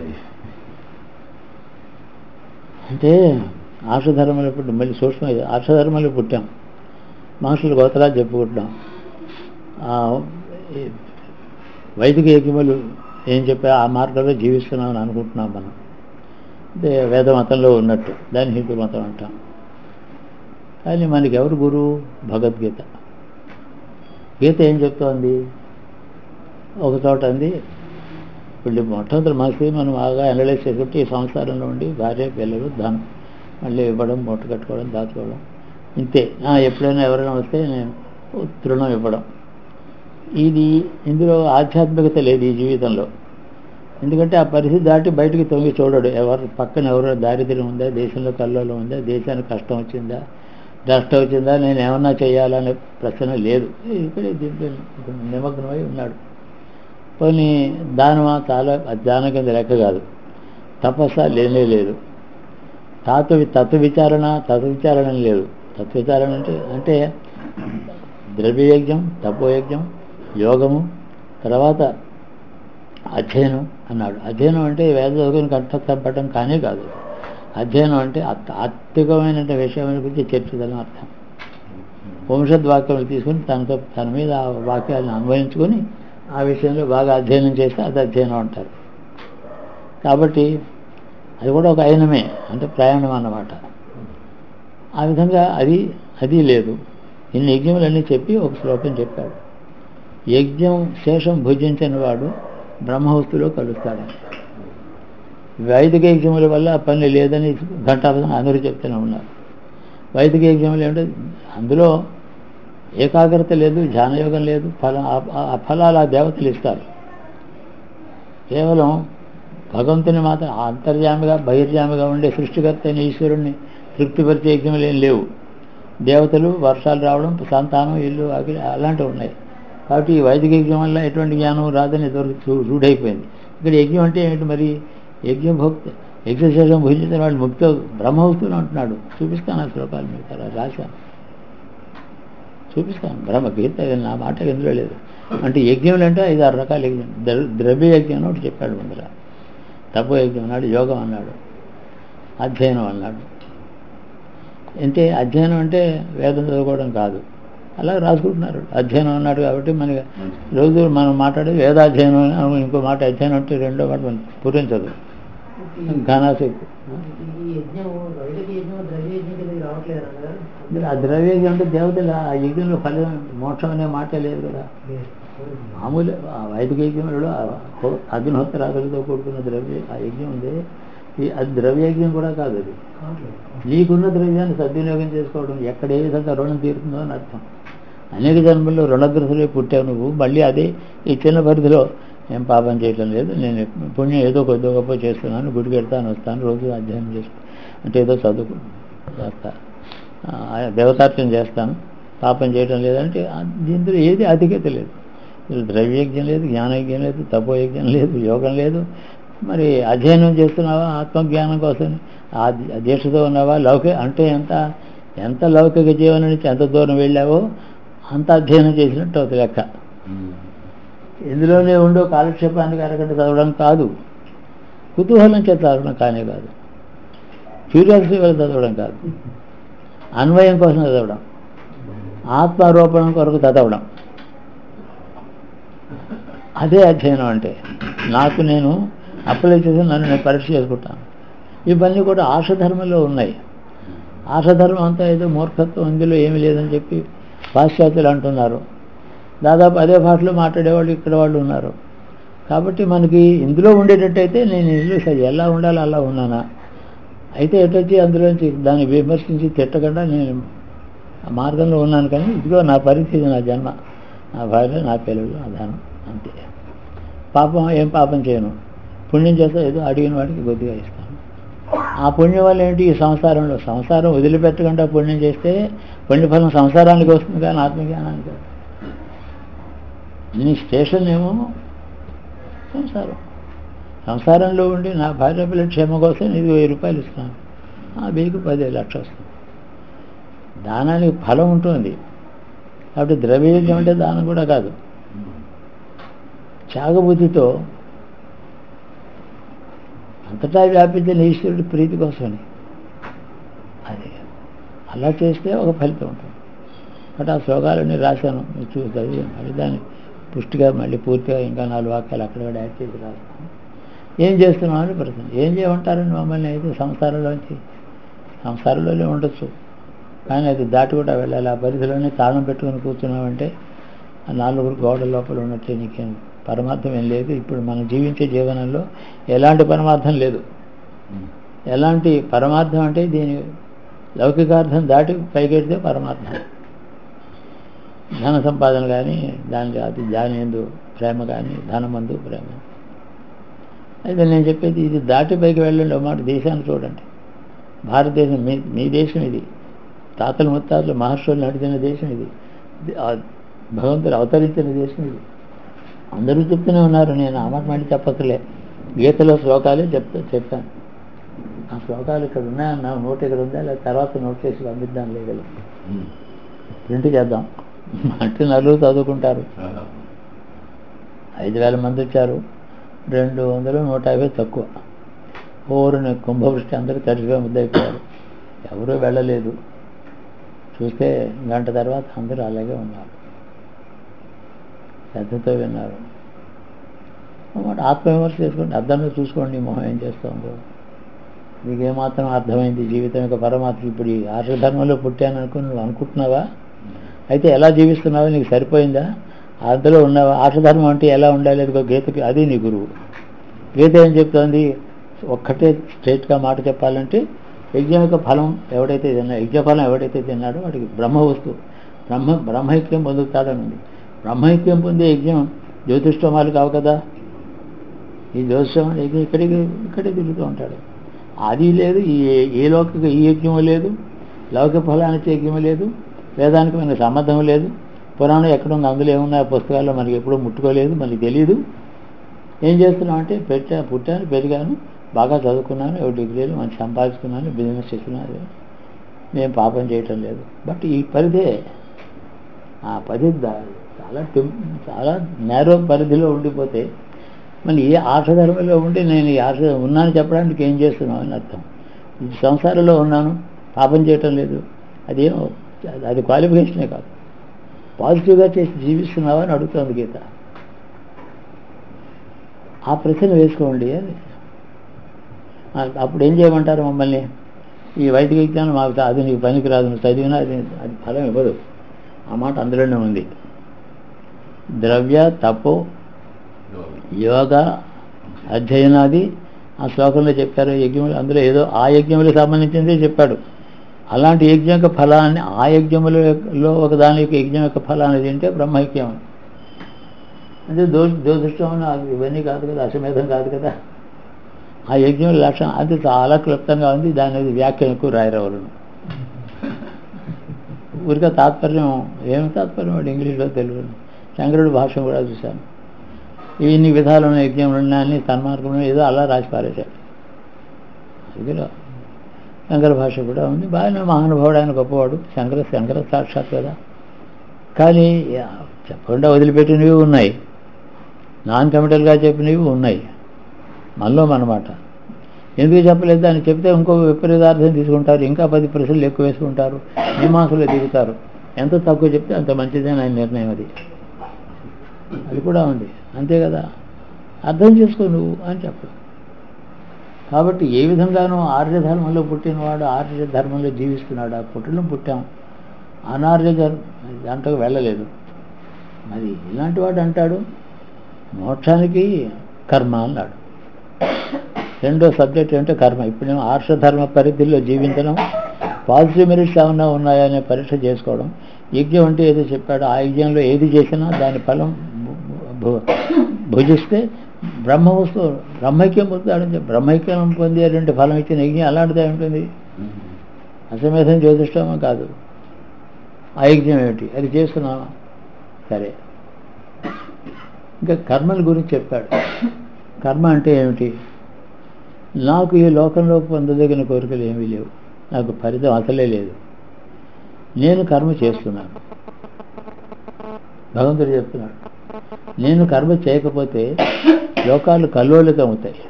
అంటే ఆర్షధర్మలు పుట్టి మళ్ళీ సూక్ష్మ ఆర్షధర్మలు పుట్టాం మనుషులు గోత్రాలు చెప్పుకుంటున్నాం ఆ, ఈ వైదిక యజ్ఞములు ఏం చెప్పా ఆ మార్గంలో జీవిస్తున్నామని అనుకుంటున్నాం మనం అంటే వేద మతంలో ఉన్నట్టు దాన్ని హిందూ మతం అంటాం కానీ మనకి ఎవరు గురువు భగవద్గీత గీత ఏం చెప్తోంది ఒక చోట అంది ఇప్పుడు మొట్టమొదటి మనకి మనం బాగా అనలైజ్ చేసుకుంటే ఈ సంసారంలో ఉండి భార్య పిల్లలు ధనం మళ్ళీ ఇవ్వడం మూట కట్టుకోవడం దాచుకోవడం ఇంతే ఆ, ఎప్పుడైనా ఎవరైనా వస్తే నేను తృణం ఇవ్వడం ఇది ఇందులో ఆధ్యాత్మికత లేదు ఈ జీవితంలో ఎందుకంటే ఆ పరిస్థితి దాటి బయటికి తొంగి చూడడు ఎవరు పక్కన ఎవరో దారిద్ర్యం ఉందా దేశంలో కల్లోలం ఉందా దేశానికి కష్టం వచ్చిందా నష్టం వచ్చిందా నేను ఏమన్నా చేయాలనే ప్రశ్న లేదు ఇక్కడే దీంట్లో నిమగ్నమై ఉన్నాడు పోనీ దానమా చాలా అది దానం కింద లెక్క కాదు తపస్స లేనే లేదు తత్వ తత్వ విచారణ తత్వ విచారణ లేదు తత్వ విచారణ అంటే అంటే ద్రవ్యయజ్ఞం తపోయజ్ఞం యోగము తర్వాత అధ్యయనం అన్నాడు అధ్యయనం అంటే వేద చదువుకుని కంఠస్థపడటం కానే కాదు అధ్యయనం అంటే అత్- ఆత్మికమైన విషయం గురించి చర్చించడం అర్థం వంశద్ వాక్యాలు తీసుకుని తనతో తన మీద ఆ వాక్యాలను అన్వయించుకొని ఆ విషయంలో బాగా అధ్యయనం చేస్తే అది అధ్యయనం అంటారు కాబట్టి అది కూడా ఒక అయినమే అంటే ప్రయాణం అన్నమాట ఆ విధంగా అది అది లేదు ఇన్ని యజ్ఞములన్నీ చెప్పి ఒక శ్లోకం చెప్పాడు యజ్ఞం శేషం భుజించిన వాడు బ్రహ్మహస్తులో కలుస్తాడు వైదిక యజ్ఞముల వల్ల ఆ పని లేదని ఘంటాపదం అందరూ చెప్తూనే ఉన్నారు వైదిక యజ్ఞములు ఏమిటంటే అందులో ఏకాగ్రత లేదు ధ్యానయోగం లేదు ఫలం ఆ- ఆ ఫలాలు ఆ దేవతలు ఇస్తారు కేవలం భగవంతుని మాత్రం అంతర్యామిగా బహిర్యామిగా ఉండే సృష్టికర్త అయిన ఈశ్వరుణ్ణి తృప్తిపరిచే యజ్ఞములు ఏం లేవు దేవతలు వర్షాలు రావడం సంతానం ఇల్లు అగిలి అలాంటివి ఉన్నాయి కాబట్టి ఈ వైదిక యజ్ఞం వల్ల ఎటువంటి జ్ఞానం రాదని ఇదివరకు రూ- రూఢైపోయింది ఇక్కడ యజ్ఞం అంటే ఏంటి మరి యజ్ఞ భక్త యజ్ఞశేషం భుజించిన వాళ్ళు ముక్త బ్రహ్మవస్తులు అంటున్నాడు చూపిస్తాను ఆ శ్లోకాలు మీకు తర్వాత రాశాను చూపిస్తాను బ్రహ్మ గీత ఇది నా మాట ఎందులో లేదు అంటే యజ్ఞములు అంటే ఐదు ఆరు రకాల యజ్ఞం ద్ర- ద్రవ్య యజ్ఞం అని ఒకటి చెప్పాడు ముందర తపో యజ్ఞం అన్నాడు యోగం అన్నాడు అధ్యయనం అన్నాడు అంటే అధ్యయనం అంటే వేదం చదువుకోవడం కాదు అలా రాసుకుంటున్నారు అధ్యయనం అన్నాడు కాబట్టి మనకి రోజు మనం మాట్లాడే వేదాధ్యయనం అని అనుకో, ఇంకో మాట అధ్యయనం అంటే రెండో మాట మనకి పూరించదు ఘనాశక్తి ఈ యజ్ఞం వైదిక యజ్ఞం ద్రవ్య యజ్ఞం కిందకి రావట్లేదు అన్నగారు ఆ ద్రవ్యజ్ఞం అంటే దేవతలు ఆ యజ్ఞంలో ఫలం మోక్షం అనే మాటే లేదు కదా మామూలు ఆ వైదిక యజ్ఞంలో ఆ హో- అగ్నిహోత్రాదులతో కూడుకున్న ద్రవ్య ఆ యజ్ఞం ఉంది ఈ అది ద్రవ్యయజ్ఞం కూడా కాదు అది నీకున్న ద్రవ్యాన్ని సద్వినియోగం చేసుకోవడం ఎక్కడ ఏ విధంగా రుణం తీరుతుందో అని అర్థం అనేక జన్మల్లో రుణగ్రస్తులే పుట్టావు నువ్వు మళ్ళీ అదే ఈ చిన్న పరిధిలో ఏం పాపం చేయటం లేదు నేను పుణ్యం ఏదో కొద్ది గొప్ప చేస్తున్నాను గుడికి వెళ్తాను వస్తాను రోజు అధ్యయనం చేస్తాను అంటే ఏదో చదువుకు చేస్తా ఆ, దేవతార్చన చేస్తాను పాపం చేయటం లేదంటే ఆ- దీంట్లో ఏది అధికత లేదు ఇందులో ద్రవ్యయజ్ఞం లేదు జ్ఞానయజ్ఞం లేదు తపోయజ్ఞం లేదు యోగం లేదు మరి అధ్యయనం చేస్తున్నావా ఆత్మజ్ఞానం కోసం ఆ ది- ఆ దీక్షతో ఉన్నావా లౌకిక అంటే ఎంత ఎంత లౌకిక జీవనం నుంచి ఎంత దూరం వెళ్ళావో అంత అధ్యయనం చేసినట్టు అవుతుంది లెక్క ఇందులోనే ఉండే కాలక్షేపానికి అరగంట చదవడం కాదు కుతూహలం చేత చదవడం కానే కాదు క్యూరియాసిటీ వల్ల చదవడం కాదు అన్వయం కోసం చదవడం ఆత్మారోపణం కొరకు చదవడం అదే అధ్యయనం అంటే నాకు నేను అప్లై చేసి నన్ను నేను పరీక్ష చేసుకుంటాను ఇవన్నీ కూడా ఆశధర్మంలో ఉన్నాయి ఆశధర్మం అంతా ఏదో మూర్ఖత్వం ఇందులో ఏమీ లేదని చెప్పి పాశ్చాత్యులు అంటున్నారు దాదాపు అదే భాషలో మాట్లాడేవాళ్ళు ఇక్కడ వాళ్ళు ఉన్నారు కాబట్టి మనకి ఇందులో ఉండేటట్టయితే నేను ఇందులో సరే ఎలా ఉండాలో అలా ఉన్నానా అయితే ఎటొచ్చి అందులోంచి దాన్ని విమర్శించి తిట్టకుండా నేను ఆ మార్గంలో ఉన్నాను కానీ ఇదిగో నా పరిస్థితి నా జన్మ నా భార్య నా పిల్లలు నా ధనం అంతే పాపం ఏం పాపం చేయను పుణ్యం చేస్తే ఏదో అడిగిన వాడికి కొద్దిగా ఇస్తాను ఆ పుణ్యం వల్ల ఏంటి ఈ సంసారంలో సంసారం వదిలిపెట్టకుండా పుణ్యం చేస్తే పుణ్యఫలం సంసారానికి వస్తుంది కానీ ఆత్మజ్ఞానానికి కాదు. నీ స్టేషన్ ఏమో సంసారం సంసారంలో ఉండి నా భార్య పిల్లల క్షేమం కోసం నీకు వెయ్యి రూపాయలు ఇస్తాను ఆ మీకు పదిహేను లక్షలు వస్తుంది దానానికి ఫలం ఉంటుంది కాబట్టి ద్రవ్యయజ్ఞం అంటే దానం కూడా కాదు త్యాగబుద్ధితో అంతటా వ్యాపించిన ఈశ్వరుడి ప్రీతి కోసమని అది అలా చేస్తే ఒక ఫలితం ఉంటుంది కాబట్టి ఆ శ్లోకాలన్నీ రాశాను మీరు చూసి చదివి మళ్ళీ దాన్ని పుష్టిగా మళ్ళీ పూర్తిగా ఇంకా నాలుగు వాక్యాలు అక్కడ యాడ్ చేసి రాస్తాను ఏం చేస్తున్నావు అని ప్రశ్న ఏం చేయమంటారని మమ్మల్ని అయితే సంసారంలోంచి సంసారంలోనే ఉండొచ్చు కానీ అది దాటి కూడా వెళ్ళాలి ఆ పరిధిలోనే తాళం పెట్టుకుని కూర్చున్నామంటే ఆ నాలుగు గోడల లోపల ఉన్నట్టే నీకేం పరమార్థం ఏం లేదు ఇప్పుడు మనం జీవించే జీవనంలో ఎలాంటి పరమార్థం లేదు ఎలాంటి పరమార్థం అంటే దీని లౌకికార్థం దాటి పైకెడితే పరమార్థం ధన సంపాదన కానీ దాని అది దాని ఎందు ప్రేమ కానీ ధనమందు ప్రేమ అయితే నేను చెప్పేది ఇది దాటి పైకి వెళ్ళండి ఒక మాట దేశాన్ని చూడండి భారతదేశం మీ మీ దేశం ఇది తాతలు ముత్తాతలు మహర్షులు నడిచిన దేశం ఇది ఇది ఆ భగవంతుడు అవతరించిన దేశం ఇది అందరూ చెప్తూనే ఉన్నారు నేను ఆ మాట మళ్ళీ చెప్పక్కలే గీతలో శ్లోకాలే చెప్తా చెప్పాను ఆ శ్లోకాలు ఇక్కడ ఉన్నాయన్న నోట్ ఇక్కడ ఉందా లేదా తర్వాత నోట్ చేసి పంపిద్దాం లేదు ప్రింట్ చేద్దాం అంటే నలుగురు చదువుకుంటారు ఐదు వేల మంది వచ్చారు రెండు వందలు నూట యాభై తక్కువ ఓరుని కుంభవృష్టి అందరూ తడిగా ముద్దయిపోయారు ఎవరూ వెళ్ళలేదు చూస్తే గంట తర్వాత అందరూ అలాగే ఉన్నారు శ్రద్ధతో విన్నారు అన్నమాట ఆత్మవిమర్శ చేసుకోండి అర్థంలో చూసుకోండి ఈ మొహం ఏం చేస్తుందో మీకు ఏమాత్రం అర్థమైంది జీవితం యొక్క పరమాత్మ ఇప్పుడు ఈ ఆర్షధర్మంలో పుట్టాను అనుకుని నువ్వు అనుకుంటున్నావా అయితే ఎలా జీవిస్తున్నావో నీకు సరిపోయిందా అందులో ఉన్న ఆటధర్మం అంటే ఎలా ఉండాలి అదిగో గీతకి అది నీ గురువు గీత ఏం చెప్తోంది ఒక్కటే స్ట్రైట్గా మాట చెప్పాలంటే యజ్ఞం యొక్క ఫలం ఎవడైతే తిన్నా యజ్ఞ ఫలం ఎవడైతే తిన్నాడో వాడికి బ్రహ్మ వస్తువు బ్రహ్మ బ్రహ్మైక్యం పొందుతాడని ఉంది బ్రహ్మైక్యం పొందే యజ్ఞం జ్యోతిష్టమాలు కావు కదా ఈ జ్యోతిషం యజ్ఞం ఇక్కడికి ఇక్కడే తిరుగుతూ ఉంటాడు అది లేదు ఈ ఏ లౌకిక ఈ యజ్ఞము లేదు లౌకిక ఫలానికి యజ్ఞము లేదు వేదానికి మనకి సంబంధం లేదు పురాణం ఎక్కడ ఉంది అందులో ఏమున్నాయి పుస్తకాల్లో మనకి ఎప్పుడూ ముట్టుకోలేదు మనకి తెలియదు ఏం చేస్తున్నాం అంటే పెట్టా పుట్టాను పెరిగాను బాగా చదువుకున్నాను ఏడు డిగ్రీలు మంచి సంపాదించుకున్నాను బిజినెస్ చేస్తున్నాను నేను పాపం చేయటం లేదు బట్ ఈ పరిధే ఆ పరిధి దా- చాలా టెం- చాలా నేరో పరిధిలో ఉండిపోతే మరి ఏ ఆశధర్మంలో ఉండి నేను ఈ ఆశ ఉన్నాను చెప్పడానికి ఏం చేస్తున్నావు అని అర్థం ఈ సంసారంలో ఉన్నాను పాపం చేయటం లేదు అదేం అది క్వాలిఫికేషనే కాదు పాజిటివ్గా చేసి జీవిస్తున్నావా అని అడుగుతుంది గీత ఆ ప్రశ్న వేసుకోండి అని ఆ, అప్పుడు ఏం చేయమంటారు మమ్మల్ని ఈ వైదిక విజ్ఞానం మాకు తా- అది నీకు పనికి రాదు నువ్వు చదివినా అది అది ఫలం ఇవ్వదు ఆ మాట అందులోనే ఉంది ద్రవ్య తపో యోగ అధ్యయనాది ఆ శ్లోకంలో చెప్పారు యజ్ఞములు అందులో ఏదో ఆ యజ్ఞములకు సంబంధించిందే చెప్పాడు అలాంటి యజ్ఞం యొక్క ఫలాన్ని ఆ యజ్ఞములలో ఒక దాని యొక్క యజ్ఞం యొక్క ఫలాన్ని తింటే బ్రహ్మైక్యం అంటే దో జ్యోతిష్టం అది ఇవన్నీ కాదు కదా అశ్వమేధం కాదు కదా ఆ యజ్ఞం లక్షణం అది చాలా క్లుప్తంగా ఉంది దాని మీద వ్యాఖ్య ఎక్కువ రాయరవలను ఊరికే తాత్పర్యం ఏమి తాత్పర్యం వాడు ఇంగ్లీష్లో తెలుగు శంకరుడు భాష కూడా చూశాను ఇన్ని విధాలైన యజ్ఞములు ఉన్నాయని తన్మార్గంలో ఏదో అలా రాసి పారేశాడు అందులో శంకర భాష కూడా ఉంది బాగానే మహానుభావుడు ఆయన గొప్పవాడు శంకర శంకర సాక్షాత్ కదా కానీ యా, చెప్పకుండా వదిలిపెట్టినవి ఉన్నాయి నాన్ కమిటల్గా చెప్పినవి ఉన్నాయి మనలో మనమాట ఎందుకు చెప్పలేదు అని చెప్తే ఇంకో విపరీతార్థం తీసుకుంటారు ఇంకా పది ప్రశ్నలు ఎక్కువ వేసుకుంటారు మీమాంసలో దిగుతారు ఎంత తక్కువ చెప్తే అంత మంచిదే ఆయన నిర్ణయం అది అది కూడా ఉంది అంతే కదా అర్థం చేసుకో నువ్వు అని చెప్పు కాబట్టి ఏ విధంగానూ ఆర్య ధర్మంలో పుట్టినవాడు ఆర్య ధర్మంలో జీవిస్తున్నాడు ఆ పుట్టడం పుట్టాం అనార్య ధర్మం దాంట్లోకి వెళ్ళలేదు మరి ఇలాంటి వాడు అంటాడు మోక్షానికి కర్మ అన్నాడు రెండో సబ్జెక్ట్ ఏంటంటే కర్మ ఇప్పుడు నేను ఆర్ష ధర్మ పరిధిలో జీవించడం పాజిటివ్ మెరిట్స్ ఏమన్నా ఉన్నాయనే పరీక్ష చేసుకోవడం యజ్ఞం అంటే ఏదో చెప్పాడు ఆ యజ్ఞంలో ఏది చేసినా దాని ఫలం భు- భుజిస్తే బ్రహ్మ వస్తువు బ్రహ్మైక్యం పొందుతాడని చెప్పి బ్రహ్మైక్యం పొందేటువంటి ఫలం ఇచ్చిన యజ్ఞం అలాంటిదే ఉంటుంది అసమేధం జ్యోతిష్టమా కాదు ఆ యజ్ఞం ఏమిటి అది చేస్తున్నామా సరే ఇంకా కర్మల గురించి చెప్పాడు కర్మ అంటే ఏమిటి నాకు ఈ లోకంలో పొందదగిన కోరికలు ఏమీ లేవు నాకు ఫలితం అసలే లేదు నేను కర్మ చేస్తున్నాను భగవంతుడు చెప్తున్నాడు నేను కర్మ చేయకపోతే లోకాలు కల్లోలితం అవుతాయి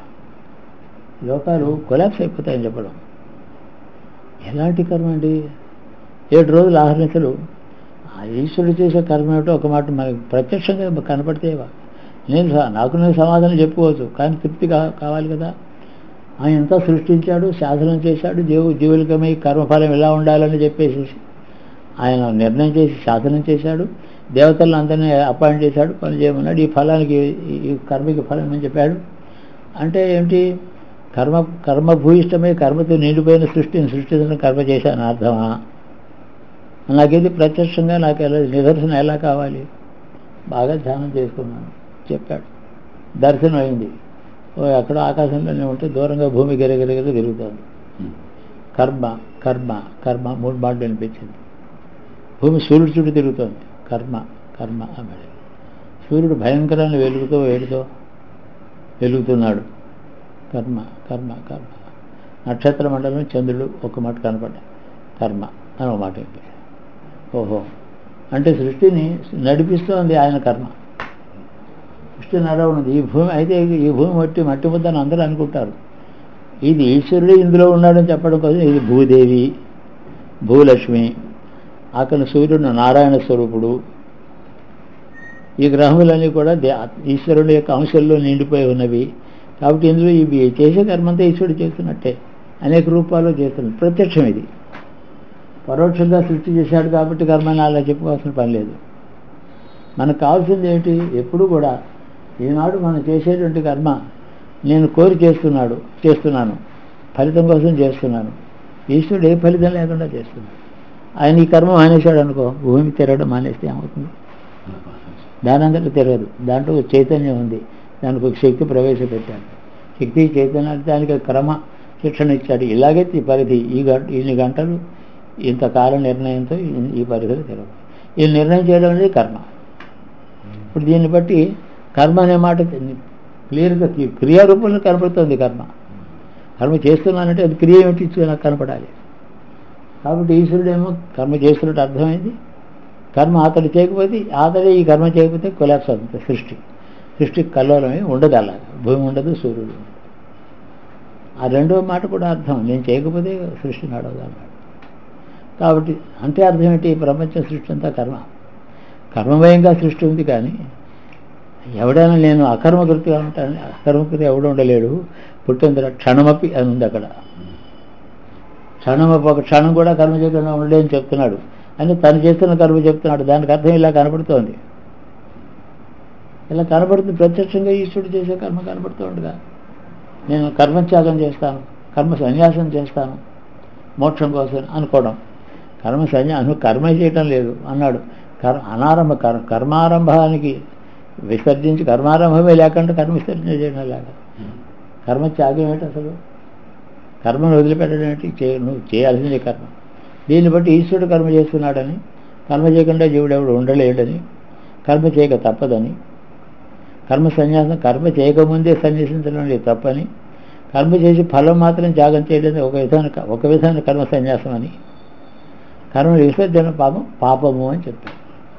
లోకాలు కొలాప్స్ అయిపోతాయని చెప్పడం ఎలాంటి కర్మ అండి ఏడు రోజులు ఆహరించలు ఆ ఈశ్వరుడు చేసే కర్మ ఏమిటో ఒక మాట మనకి ప్రత్యక్షంగా కనపడితేవా నేను స- నాకు నేను సమాధానం చెప్పుకోవచ్చు కానీ తృప్తి కా కావాలి కదా ఆయన ఎంత సృష్టించాడు శాసనం చేశాడు జీవు జీవులకమై కర్మఫలం ఎలా ఉండాలని చెప్పేసి ఆయన నిర్ణయం చేసి శాసనం చేశాడు దేవతలను అందరినీ అపాయింట్ చేశాడు పని చేయమన్నాడు ఈ ఫలానికి ఈ- ఈ కర్మకి ఫలం అని చెప్పాడు అంటే ఏమిటి కర్మ కర్మ భూయిష్టమై కర్మతో నిండిపోయిన సృష్టిని సృష్టించడం కర్మ చేశాను అర్థమా నాకేది ప్రత్యక్షంగా నాకు ఎలా నిదర్శనం ఎలా కావాలి బాగా ధ్యానం చేసుకున్నాను చెప్పాడు దర్శనం అయింది ఓ ఎక్కడో ఆకాశంలోనే ఉంటే దూరంగా భూమి గిరగిరగిర తిరుగుతోంది కర్మ కర్మ కర్మ మూడు మాటలు అనిపించింది భూమి సూర్యుడు చుట్టూ తిరుగుతోంది కర్మ కర్మ అన్నాడు సూర్యుడు భయంకరమైన వెలుగుతో వేడితో వెలుగుతున్నాడు కర్మ కర్మ కర్మ నక్షత్ర మండలం చంద్రుడు ఒక మాట కనపడ్డా కర్మ అని ఒక మాట చెప్పి ఓహో అంటే సృష్టిని నడిపిస్తోంది ఆయన కర్మ సృష్టి నడవనుంది ఈ భూమి అయితే ఈ భూమి మట్టి మట్టి ముద్దని అందరూ అనుకుంటారు ఇది ఈశ్వరుడు ఇందులో ఉన్నాడని చెప్పడం కోసం ఇది భూదేవి భూలక్ష్మి అక్కడ సూర్యుడు నారాయణ స్వరూపుడు ఈ గ్రహములన్నీ కూడా దే ఈశ్వరుడు యొక్క అంశంలో నిండిపోయి ఉన్నవి కాబట్టి ఇందులో ఇవి చేసే కర్మంతా ఈశ్వరుడు చేస్తున్నట్టే అనేక రూపాల్లో చేస్తున్నాడు ప్రత్యక్షం ఇది పరోక్షంగా సృష్టి చేశాడు కాబట్టి కర్మని అలా చెప్పుకోవాల్సిన పని లేదు మనకు కావాల్సింది ఏంటి ఎప్పుడు కూడా ఈనాడు మనం చేసేటువంటి కర్మ నేను కోరి చేస్తున్నాడు చేస్తున్నాను ఫలితం కోసం చేస్తున్నాను ఈశ్వరుడు ఏ ఫలితం లేకుండా చేస్తున్నాడు ఆయన ఈ కర్మ మానేశాడు అనుకో భూమి తిరగడం మానేస్తే ఏమవుతుంది దాని అంతటా తిరగదు దాంట్లో ఒక చైతన్యం ఉంది దానికి ఒక శక్తి ప్రవేశపెట్టాడు శక్తి చైతన్యానికి దానికి ఒక క్రమ శిక్షణ ఇచ్చాడు ఇలాగే ఈ పరిధి ఈ గంట ఇన్ని గంటలు ఇంతకాల నిర్ణయంతో ఈ- ఈ పరిధిలో తిరగదు ఈ నిర్ణయం చేయడం అనేది కర్మ ఇప్పుడు దీన్ని బట్టి కర్మ అనే మాట క్లియర్గా క్రియారూపంలో కనపడుతుంది కర్మ కర్మ చేస్తున్నానంటే అది క్రియ ఏమిటి ఇచ్చి నాకు కనపడాలి కాబట్టి ఈశ్వరుడేమో కర్మ చేస్తున్నట్టు అర్థమైంది కర్మ అతడు చేయకపోతే అతడే ఈ కర్మ చేయకపోతే కొలాప్స్ అవుతుంది సృష్టి సృష్టికి కల్లోలమే ఉండదు అలాగా భూమి ఉండదు సూర్యుడు ఉండదు. ఆ రెండో మాట కూడా అర్థం నేను చేయకపోతే సృష్టి నడవదు అన్నాడు కాబట్టి అంటే అర్థం ఏంటి ఈ ప్రపంచ సృష్టి అంతా కర్మ కర్మమయంగా సృష్టి ఉంది కానీ ఎవడైనా నేను అకర్మకృతిగా ఉంటాను అకర్మకృతి ఎవడు ఉండలేడు పుట్టిన క్షణమపి అని ఉంది అక్కడ క్షణం ఒక క్షణం కూడా కర్మ చేయకుండా ఉండలేని చెప్తున్నాడు అని తను చేస్తున్న కర్మ చెప్తున్నాడు దానికి అర్థం ఇలా కనపడుతోంది ఇలా కనబడుతుంది ప్రత్యక్షంగా ఈశ్వరుడు చేసే కర్మ కనబడుతుండగా నేను కర్మత్యాగం చేస్తాను కర్మ సన్యాసం చేస్తాను మోక్షం కోసం అనుకోవడం కర్మ సన్యా నువ్వు కర్మ చేయటం లేదు అన్నాడు కర్ అనారంభ కర్ కర్మారంభానికి విసర్జించి కర్మారంభమే లేకుండా కర్మ విసర్జన చేయడం లేక కర్మ త్యాగం ఏంటి అసలు కర్మను వదిలిపెట్టడం ఏంటి చే నువ్వు చేయాల్సిందే కర్మ దీన్ని బట్టి ఈశ్వరుడు కర్మ చేస్తున్నాడని కర్మ చేయకుండా జీవుడు ఎవడు ఉండలేడని కర్మ చేయక తప్పదని కర్మ సన్యాసం కర్మ చేయకముందే సన్యాసించడం లేదు తప్పని కర్మ చేసి ఫలం మాత్రం త్యాగం చేయడం ఒక విధాన ఒక విధాన కర్మ సన్యాసం అని కర్మ విసర్జన పాపం పాపము అని చెప్పారు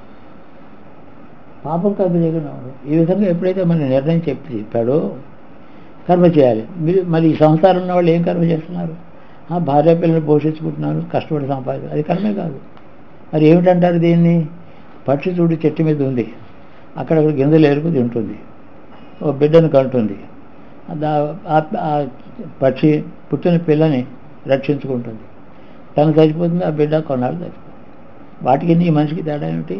పాపం కర్మ చేయకుండా ఉండదు. ఈ విధంగా ఎప్పుడైతే మన నిర్ణయం చెప్పి చెప్పాడో కర్మ చేయాలి మీరు మరి ఈ సంసారం ఉన్న వాళ్ళు ఏం కర్మ చేస్తున్నారు ఆ భార్య పిల్లలు పోషించుకుంటున్నారు కష్టపడి సంపాదించు అది కర్మే కాదు మరి ఏమిటంటారు దీన్ని పక్షి చూడు చెట్టు మీద ఉంది అక్కడక్కడ గింజలు ఏరుకు తింటుంది ఓ బిడ్డను కంటుంది దా- ఆ- ఆ పక్షి పుట్టిన పిల్లని రక్షించుకుంటుంది తను చచ్చిపోతుంది ఆ బిడ్డ కొన్నాళ్ళు చచ్చిపోతుంది వాటికి నీ మనిషికి తేడా ఏమిటి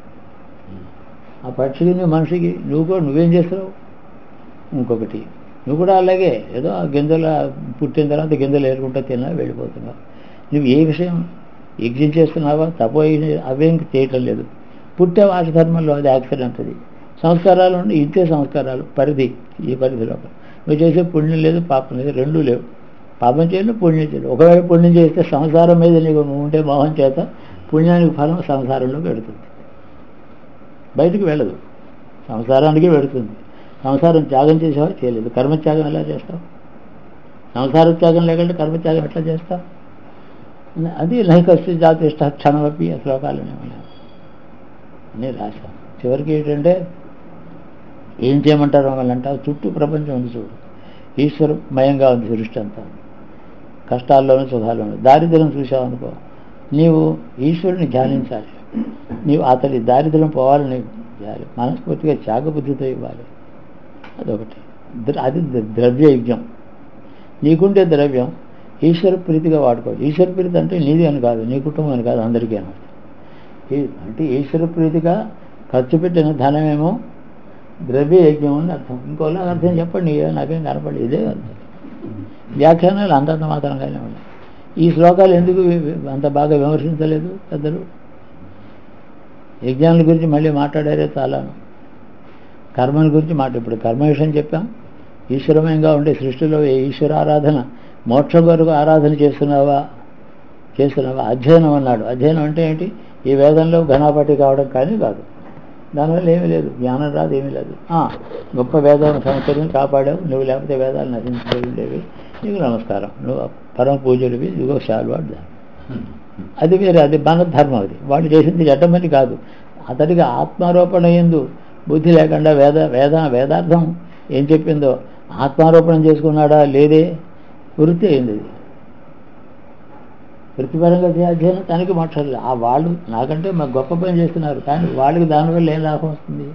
ఆ పక్షికి నువ్వు మనిషికి నువ్వు కూడా నువ్వేం చేస్తావు ఇంకొకటి నువ్వు కూడా అలాగే ఏదో ఆ గింజలు పుట్టిన తర్వాత గింజలు ఏరుకుంటా తిన్నా వెళ్ళిపోతున్నావు నువ్వు ఏ విషయం యజ్ఞం చేస్తున్నావా తపో యజ్ఞం అవేం చేయటం లేదు పుట్టే వాటి ధర్మంలో అది యాక్సిడెంట్ అది సంస్కారాలు ఉండి ఇంతే సంస్కారాలు పరిధి ఈ పరిధిలో నువ్వు చేసే పుణ్యం లేదు పాపం లేదు రెండూ లేవు పాపం చేయలేదు పుణ్యం చేయలేదు ఒకవేళ పుణ్యం చేస్తే సంసారం మీద నీకు నువ్వు ఉంటే మోహం చేత పుణ్యానికి ఫలం సంసారంలోకి వెళుతుంది బయటికి వెళ్ళదు సంసారానికి వెళుతుంది సంసారం త్యాగం చేసావా చేయలేదు కర్మత్యాగం ఎలా చేస్తావు సంసార త్యాగం లేకుంటే కర్మత్యాగం ఎట్లా చేస్తావు అది నైకస్య జాతిష్ట క్షణమపి ఆ శ్లోకాలు అని రాశాం చివరికి ఏంటంటే ఏం చేయమంటారు మమ్మల్ని అంటారు చుట్టూ ప్రపంచం ఉంది చూడు ఈశ్వరమయంగా ఉంది సృష్టి అంతా కష్టాల్లోనూ సుఖాల్లోనూ దారిద్ర్యం చూసావనుకో నీవు ఈశ్వరుని ధ్యానించాలి నీవు అతడి దారిద్ర్యం పోవాలని చేయాలి మనస్ఫూర్తిగా త్యాగబుద్ధితో ఇవ్వాలి అదొకటి ద్ర- అది ద్ర- ద్రవ్య యజ్ఞం నీకుండే ద్రవ్యం ఈశ్వర ప్రీతిగా వాడుకోవాలి ఈశ్వర ప్రీతి అంటే నీది అని కాదు నీ కుటుంబం అని కాదు అందరికీ అని ఈ- అంటే ఈశ్వర ప్రీతిగా ఖర్చు పెట్టిన ధనమేమో ద్రవ్య యజ్ఞం అని అర్థం ఇంకోలా అర్థం చెప్పండి ఏ నాకేం కనపడి ఇదే అర్థం వ్యాఖ్యానాలు అంతంత మాత్రంగానే ఉన్నాయి ఈ శ్లోకాలు ఎందుకు వి- అంత బాగా విమర్శించలేదు పెద్దలు యజ్ఞాల గురించి మళ్ళీ మాట్లాడారే చాలాను కర్మల గురించి మాట ఇప్పుడు కర్మ విషయం చెప్పాం ఈశ్వరమయంగా ఉండే సృష్టిలో ఏ ఈశ్వర ఆరాధన మోక్షం వరకు ఆరాధన చేస్తున్నావా చేస్తున్నావా అధ్యయనం అన్నాడు అధ్యయనం అంటే ఏంటి ఈ వేదంలో ఘనాపాటి కావడం కానీ కాదు దానివల్ల ఏమీ లేదు జ్ఞానం రాదు ఏమీ లేదు ఆ, గొప్ప వేదాలను సంస్కరించి కాపాడావు నువ్వు లేకపోతే వేదాలు నశించిపోయి ఉండేవి నీకు నమస్కారం నువ్వు పరమ పూజలువి ఇదిగో శాల్వాడు దాన్ని అది వేరే అది మన ధర్మం అది వాడు చేసింది చెడ్డమని కాదు అతడికి ఆత్మారోపణ ఎందు బుద్ధి లేకుండా వేద వేద వేదార్థం ఏం చెప్పిందో ఆత్మారోపణం చేసుకున్నాడా లేదే వృత్తి అయింది అది వృత్తిపరంగా చేసే అధ్యయనం తనకి మోక్షం లేదు ఆ వాళ్ళు నాకంటే మాకు గొప్ప పని చేస్తున్నారు కానీ వాళ్ళకి దానివల్ల ఏం లాభం వస్తుంది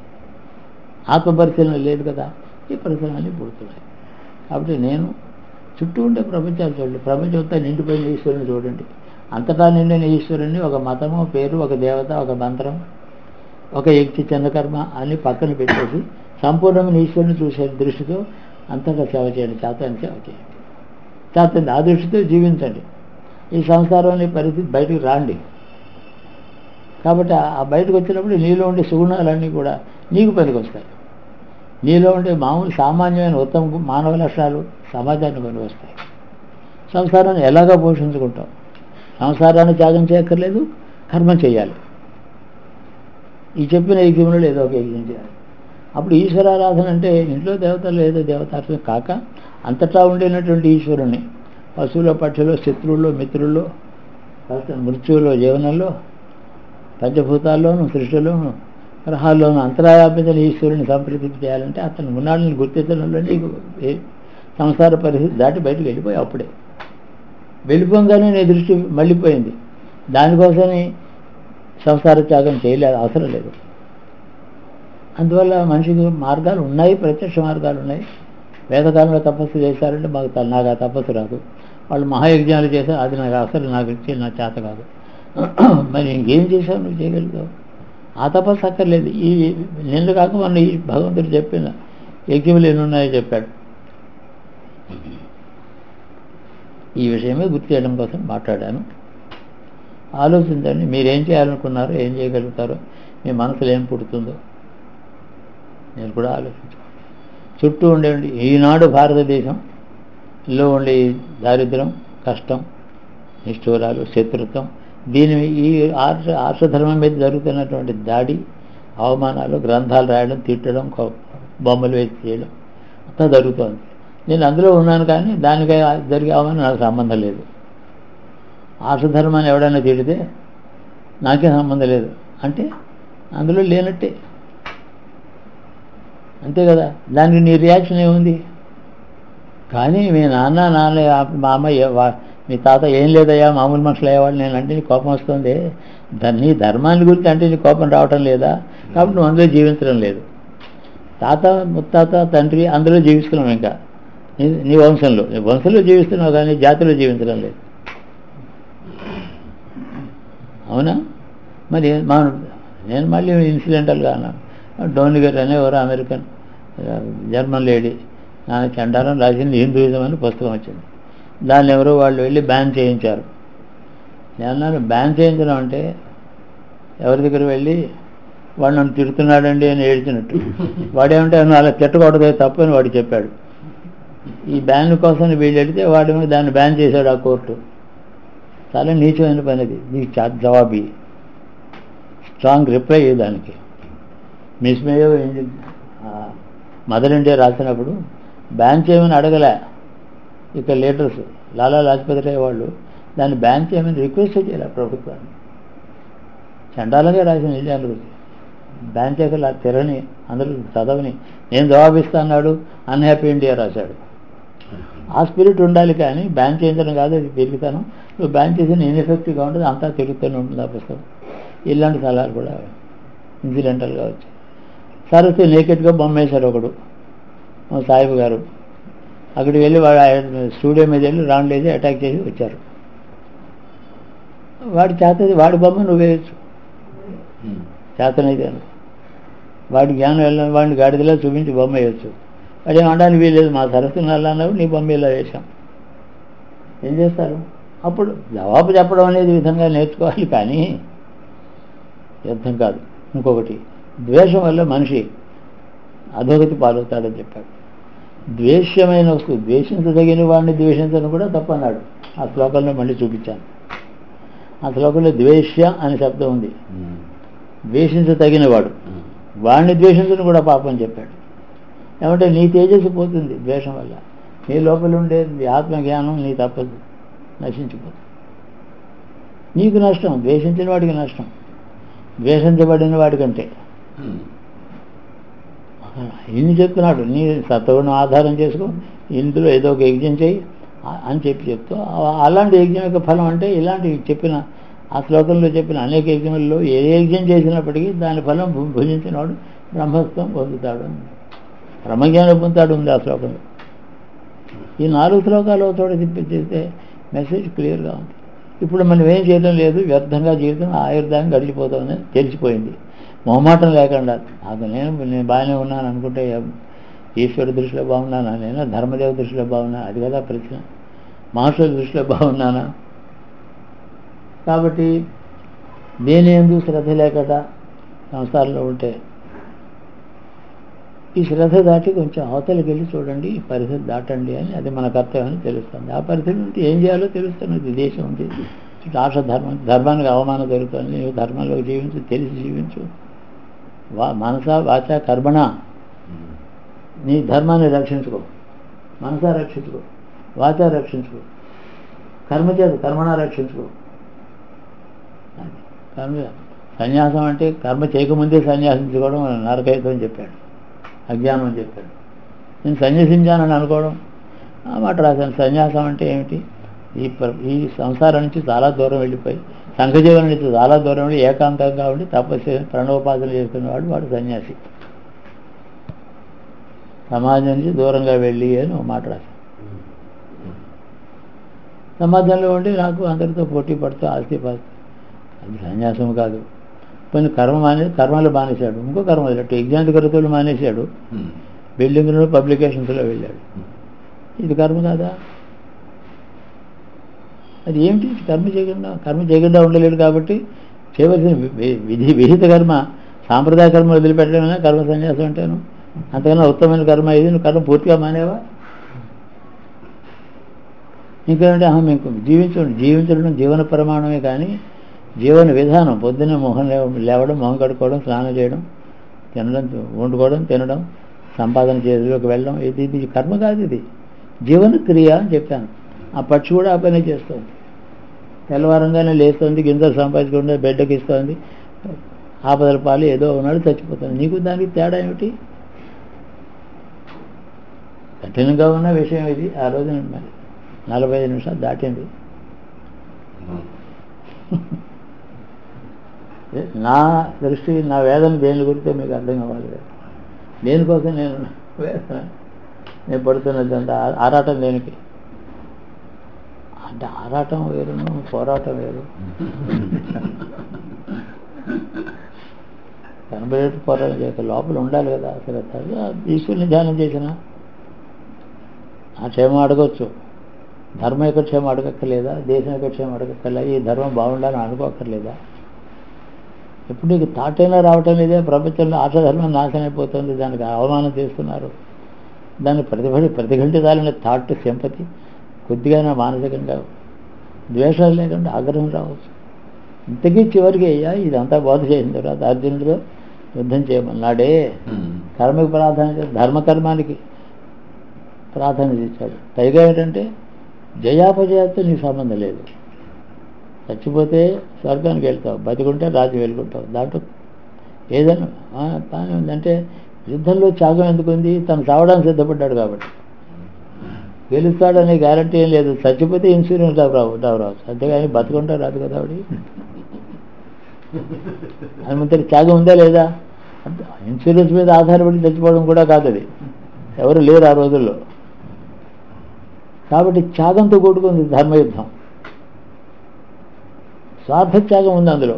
ఆత్మపరిశీలన లేదు కదా ఈ పరిశీలనలు పుడుతున్నాయి కాబట్టి నేను చుట్టూ ఉండే ప్రపంచాలు చూడండి ప్రపంచం అంతా నిండిపోయిన ఈశ్వరుని చూడండి అంతటా నిండిన ఈశ్వరుని ఒక మతము పేరు ఒక దేవత ఒక మంత్రం ఒక వ్యక్తి చిన్న కర్మ అని పక్కన పెట్టేసి సంపూర్ణమైన ఈశ్వరుని చూసే దృష్టితో అంతటా సేవ చేయండి చేతని సేవ చేయండి చేతండి ఆ దృష్టితో జీవించండి ఈ సంసారంలో పరిస్థితి బయటకు రాండి కాబట్టి ఆ- ఆ బయటకు వచ్చినప్పుడు నీలో ఉండే సుగుణాలన్నీ కూడా నీకు పనికి వస్తాయి నీలో ఉండే మామూలు సామాన్యమైన ఉత్తమ మానవ లక్షణాలు సమాజానికి పనికి వస్తాయి సంసారాన్ని ఎలాగా పోషించుకుంటాం సంసారాన్ని త్యాగం చేయక్కర్లేదు కర్మ చేయాలి ఈ చెప్పిన యజ్ఞంలో ఏదో ఒక యజ్ఞం చేయాలి అప్పుడు ఈశ్వరారాధన అంటే ఇంట్లో దేవతలు ఏదో దేవతార్థం కాక అంతటా ఉండేటటువంటి ఈశ్వరుణ్ణి పశువుల పక్షులు శత్రువుల్లో మిత్రుల్లో తర్వాత మృత్యువులో జీవనంలో పంచభూతాల్లోనూ సృష్టిలోనూ గ్రహాల్లోనూ అంతరాయాపించిన ఈశ్వరుని సంప్రదింపు చేయాలంటే అతను ఉన్నాడని గుర్తించడంలో నీకు ఏ- సంసార పరిస్థితి దాటి బయటకు వెళ్ళిపోయి అప్పుడే వెళ్ళిపోగానే నీ దృష్టి మళ్ళీపోయింది దానికోసమని సంసార త్యాగం చేయలేదు అవసరం లేదు అందువల్ల మనిషికి మార్గాలు ఉన్నాయి ప్రత్యక్ష మార్గాలు ఉన్నాయి వేదకాలంలో తపస్సు చేశారంటే మాకు త- నాకు ఆ తపస్సు రాదు వాళ్ళు మహాయజ్ఞాలు చేశారు అది నాకు అసలు నాకు ఇచ్చి నా చేత కాదు మరి ఇంకేం చేశావు నువ్వు చేయగలుగుతావు ఆ తపస్సు అక్కర్లేదు ఈ నిన్ను కాక మొన్న ఈ భగవంతుడు చెప్పిన యజ్ఞములు ఎన్ని ఉన్నాయో చెప్పాడు ఈ విషయమే గుర్తు చేయడం కోసం మాట్లాడాను ఆలోచించండి మీరేం చేయాలనుకున్నారో ఏం చేయగలుగుతారో మీ మనసులో ఏం పుడుతుందో నేను కూడా ఆలోచించాను చుట్టూ ఉండే ఈనాడు భారతదేశంలో ఉండే ఈ దారిద్ర్యం కష్టం నిష్ఠూరాలు శత్రుత్వం దీని ఈ ఆర్ష ఆర్షధర్మం మీద జరుగుతున్నటువంటి దాడి అవమానాలు గ్రంథాలు రాయడం తిట్టడం కో- బొమ్మలు వేసి చేయడం అంతా జరుగుతోంది నేను అందులో ఉన్నాను కానీ దానికి జరిగే అవమానం నాకు సంబంధం లేదు ఆర్షధర్మాన్ని ఎవడైనా తిడితే నాకే సంబంధం లేదు అంటే అందులో లేనట్టే అంతే కదా దానికి నీ రియాక్షన్ ఏముంది కానీ మీ నాన్న నాన్న మా అమ్మ ఏ- వా- మీ తాత ఏం లేదయ్యా మామూలు మనుషులు అయ్యేవాళ్ళు నేను అంటే నీ కోపం వస్తుంది దాన్ని నీ ధర్మాన్ని గురించి అంటే నీ కోపం రావటం లేదా కాబట్టి నువ్వు అందులో జీవించడం లేదు తాత ముత్తాత తండ్రి అందులో జీవిస్తున్నావు ఇంకా నీ నీ వంశంలో నీ వంశంలో జీవిస్తున్నావు కానీ జాతిలో జీవించడం లేదు అవునా మరి మన నేను మళ్ళీ ఇన్సిడెంటల్గా అన్నాను డోని గారు అనే ఎవరు అమెరికన్ ఆ, జర్మన్ లేడీ నాన్న చండాలం రాసింది హిందూయిజం అని పుస్తకం వచ్చింది దాన్ని ఎవరో వాళ్ళు వెళ్ళి బ్యాన్ చేయించారు నేను అన్నాను బ్యాన్ చేయించడం అంటే ఎవరి దగ్గర వెళ్ళి వాడు నన్ను తిడుతున్నాడండి అని ఏడ్చినట్టు వాడేమంటే "నువ్వు అలా తిట్టకూడదు తప్పు అని వాడు చెప్పాడు ఈ బ్యాన్ కోసం వీళ్ళు వెళితే వాడేమో దాన్ని బ్యాన్ చేశాడు ఆ కోర్టు చాలా నీచమైన పని అది నీకు చా- జవాబు స్ట్రాంగ్ రిప్లై ఇవ్వు దానికి మిస్ మేయో మదర్ ఇండియా రాసినప్పుడు బ్యాన్ చేయమని అడగలే ఇక లీడర్స్ లాలా లాజ్పతి రాయ్ వాళ్ళు దాన్ని బ్యాన్ చేయమని రిక్వెస్ట్ చేయాలి ప్రభుత్వాన్ని చండాలంగా రాసిన ఇండియన్ గురించి బ్యాన్ చేయగల తెరని అందరూ చదవని నేను జవాబిస్తా అన్నాడు అన్హ్యాపీ ఇండియా రాశాడు ఆ స్పిరిట్ ఉండాలి కానీ బ్యాన్ చేయించడం కాదు అది తిరుగుతాను నువ్వు బ్యాన్ చేసిన ఇన్ఎఫెక్టివ్గా ఉంటుంది అంతా తిరుగుతూనే ఉంటుంది ఆ పుస్తకం ఇలాంటి సలహాలు కూడా ఇన్సిడెంటల్గా వచ్చాయి సరస్సు నేకెట్గా బొమ్మ వేశారు ఒకడు మా సాహిబ్ గారు అక్కడికి వెళ్ళి వాడు ఆయన స్టూడియో మీద వెళ్ళి రౌండ్ వేసి అటాక్ చేసి వచ్చారు వాడి చేతది వాడి బొమ్మ నువ్వు వేయచ్చు చేతనైతే వాడి జ్ఞానం వెళ్ళిన వాడిని గాడిదలా చూపించి బొమ్మ వేయచ్చు వాడు ఏం అనడానికి వీలేదు మా సరస్సు అన్నప్పుడు నీ బొమ్మ ఇలా వేశాం ఏం చేస్తారు అప్పుడు జవాబు చెప్పడం అనేది విధంగా నేర్చుకోవాలి కానీ యుద్ధం కాదు ఇంకొకటి ద్వేషం వల్ల మనిషి అధోగతి పాలవుతాడని చెప్పాడు ద్వేష్యమైన వస్తువు ద్వేషించదగిన వాడిని ద్వేషించడం కూడా తప్పన్నాడు ఆ శ్లోకంలో మళ్ళీ చూపించాను ఆ శ్లోకంలో ద్వేష్య అనే శబ్దం ఉంది ద్వేషించదగినవాడు వాడిని ద్వేషించడం కూడా పాపం చెప్పాడు ఏమంటే నీ తేజస్సు పోతుంది ద్వేషం వల్ల నీ లోపల ఉండే నీ ఆత్మజ్ఞానం నీ తప్పదు నశించిపోతుంది నీకు నష్టం ద్వేషించిన వాడికి నష్టం ద్వేషించబడిన వాడికంటే ఇన్ని చెప్తున్నాడు నీ సత్వగుణం ఆధారం చేసుకో ఇందులో ఏదో ఒక యజ్ఞం చేయి ఆ- అని చెప్పి చెప్తూ ఆ- అలాంటి యజ్ఞం యొక్క ఫలం అంటే ఇలాంటి చెప్పిన ఆ శ్లోకంలో చెప్పిన అనేక యజ్ఞముల్లో ఏ యజ్ఞం చేసినప్పటికీ దాని ఫలం భు- భుజించినవాడు బ్రహ్మత్వం పొందుతాడు బ్రహ్మజ్ఞానం పొందుతాడు ఉంది ఆ శ్లోకంలో ఈ నాలుగు శ్లోకాలు ఒక చోట తిప్పి చేస్తే మెసేజ్ క్లియర్గా ఉంది ఇప్పుడు మనం ఏం చేయడం లేదు వ్యర్థంగా జీవితం ఆయుర్దాయం గడిచిపోతుందని తెలిసిపోయింది మొహమాటం లేకుండా నాకు నేను నేను బాగానే ఉన్నాను అనుకుంటే ఈశ్వరుడి దృష్టిలో బాగున్నానా నేను ధర్మదేవ దృష్టిలో బాగున్నా అది కదా ప్రశ్న మహర్షుల దృష్టిలో బాగున్నానా కాబట్టి దేని ఎందు శ్రద్ధ లేకుండా సంసారంలో ఉంటే ఈ శ్రద్ధ దాటి కొంచెం అవతలకి వెళ్ళి చూడండి ఈ పరిస్థితి దాటండి అని అది మన కర్తవ్యం అని తెలుస్తుంది ఆ పరిస్థితి నుండి ఏం చేయాలో తెలుస్తున్నది దేశం ఉంది రాష్ట్ర ధర్మం ధర్మానికి అవమానం జరుగుతుంది నీవు ధర్మంలో జీవించు తెలిసి జీవించు వా మనస వాచ కర్మణ నీ ధర్మాన్ని రక్షించుకో మనస రక్షించుకో వాచ రక్షించుకో కర్మ చేత కర్మణ రక్షించుకో అది. కర్మ సన్యాసం అంటే కర్మ చేయకముందే సన్యాసించుకోవడం నరకైతం అని చెప్పాడు అజ్ఞానం అని చెప్పాడు నేను సన్యసించానని అనుకోవడం ఆ మాట రాశాను సన్యాసం అంటే ఏమిటి ఈ ప్ర- ఈ సంసారం నుంచి చాలా దూరం వెళ్ళిపోయి సంఘజీవనం నుంచి చాలా దూరం వెళ్ళి ఏకాంతంగా ఉండి తపస్సు ప్రణవోపాసన చేసుకునేవాడు వాడు సన్యాసి సమాజం నుంచి దూరంగా వెళ్ళి అని ఒక మాట రాశాను సమాజంలో ఉండి నాకు అందరితో పోటీ పడుతూ ఆస్తి పాస్తి అది సన్యాసం కాదు కొన్ని కర్మ మానే కర్మలు మానేశాడు ఇంకో కర్మ వదిలేట్టు ఎగ్జాంట్ కరుతులు మానేశాడు బిల్డింగ్లో పబ్లికేషన్స్లో వెళ్ళాడు ఇది కర్మ కాదా అది ఏమిటి కర్మ చేయకుండా కర్మ చేయకుండా ఉండలేడు కాబట్టి చేయవలసిన వి- వి- విధి విహిత కర్మ సాంప్రదాయ కర్మ వదిలిపెట్టడమేనా కర్మ సన్యాసం అంటాను అంతకన్నా ఉత్తమమైన కర్మ ఇది నువ్వు కర్మ పూర్తిగా మానేవా ఇంకేంటే అహం ఇంకో జీవించడం జీవించడం జీవన ప్రమాణమే కానీ జీవన విధానం పొద్దున్నే మొహం లేవ- లేవడం మొహం కడుక్కోవడం స్నానం చేయడం తినడం వండుకోవడం తినడం సంపాదన చేతిలోకి వెళ్ళడం ఇది ఇది కర్మ కాదు ఇది జీవన క్రియ అని చెప్పాను ఆ పక్షి కూడా ఆ పనే చేస్తుంది తెల్లవారంగానే లేస్తుంది గింజలు సంపాదించుకుంటే బిడ్డకి ఇస్తుంది ఆపదల పాలు ఏదో ఉన్నాడు చచ్చిపోతుంది నీకు దానికి తేడా ఏమిటి కఠినంగా ఉన్న విషయం ఇది ఆ రోజున మరి నలభై ఐదు నిమిషాలు దాటింది నా దృష్టి నా వేదన దేని గురితే మీకు అర్థం కావాలి కదా. దేనికోసం నేను వేదన నేను పడుతున్నది అంత ఆ- ఆరాటం దేనికి అంటే ఆరాటం వేరును పోరాటం వేరు కనబడేట్టు పోరాటం చేయక లోపల ఉండాలి కదా అసలు అది ఈశ్వరుని ధ్యానం చేసిన ఆ క్షేమం అడగచ్చు ధర్మం యొక్క క్షేమం అడగక్కర్లేదా దేశం యొక్క క్షేమం అడగక్కర్లేదా ఈ ధర్మం బాగుండాలని అనుకోక్కర్లేదా ఎప్పుడు నీకు తాటైనా రావటం లేదే ప్రపంచంలో ఆశధర్మం నాశనం అయిపోతుంది దానికి అవమానం చేస్తున్నారు దాన్ని ప్రతిభటి ప్రతిఘటించాలనే థాట్ సింపతి కొద్దిగా మానసికంగా ద్వేషాలు లేకుండా ఆగ్రహం రావచ్చు ఇంతకీ చివరికి అయ్యా ఇదంతా బోధ చేసిన తర్వాత అర్జునుడితో యుద్ధం చేయమన్నాడే కర్మకి ప్రాధాన్యత ధర్మకర్మానికి ప్రాధాన్యత ఇచ్చాడు పైగా ఏంటంటే జయాపజయాలతో నీకు సంబంధం లేదు చచ్చిపోతే స్వర్గానికి వెళ్తావు బతికుంటే రాజ్యం వెళ్ళుకుంటావు దాంట్లో ఏదైనా ఆ, బాగానే ఉందంటే యుద్ధంలో త్యాగం ఎందుకు ఉంది తను చావడానికి సిద్ధపడ్డాడు కాబట్టి గెలుస్తాడనే గ్యారంటీ ఏం లేదు చచ్చిపోతే ఇన్సూరెన్స్ డబ్బు రావు డబ్బు రావచ్చు అంతేగాని బతుకుంటా రాదు కదా ఆవిడ అని ముందు త్యాగం ఉందా లేదా అంటే ఇన్సూరెన్స్ మీద ఆధారపడి చచ్చిపోవడం కూడా కాదు అది ఎవరు లేరు ఆ రోజుల్లో కాబట్టి త్యాగంతో కూడుకుంది ధర్మయుద్ధం స్వార్థ త్యాగం ఉంది అందులో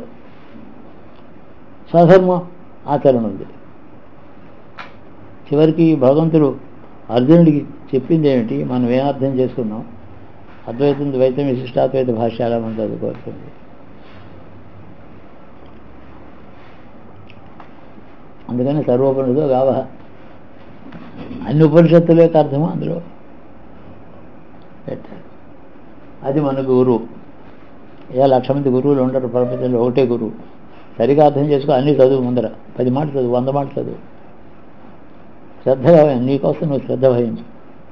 స్వధర్మ ఆచరణ ఉంది చివరికి భగవంతుడు అర్జునుడికి చెప్పింది ఏమిటి మనం ఏం అర్థం చేసుకున్నాం అద్వైతం ద్వైతం విశిష్టాద్వైత భాష్యాల మనం చదువుకోవాల్సింది అందుకని సర్వోపనిషదో గావ అన్ని ఉపనిషత్తుల యొక్క అర్థము అందులో పెట్టాడు అది మన గురువు ఏ లక్ష మంది గురువులు ఉండరు ప్రపంచంలో ఒకటే గురువు సరిగా అర్థం చేసుకో అన్ని చదువు ముందర పది మాటలు చదువు వంద మాటలు చదువు శ్రద్ధగా వహి- నీకోసం నువ్వు శ్రద్ధ వహించు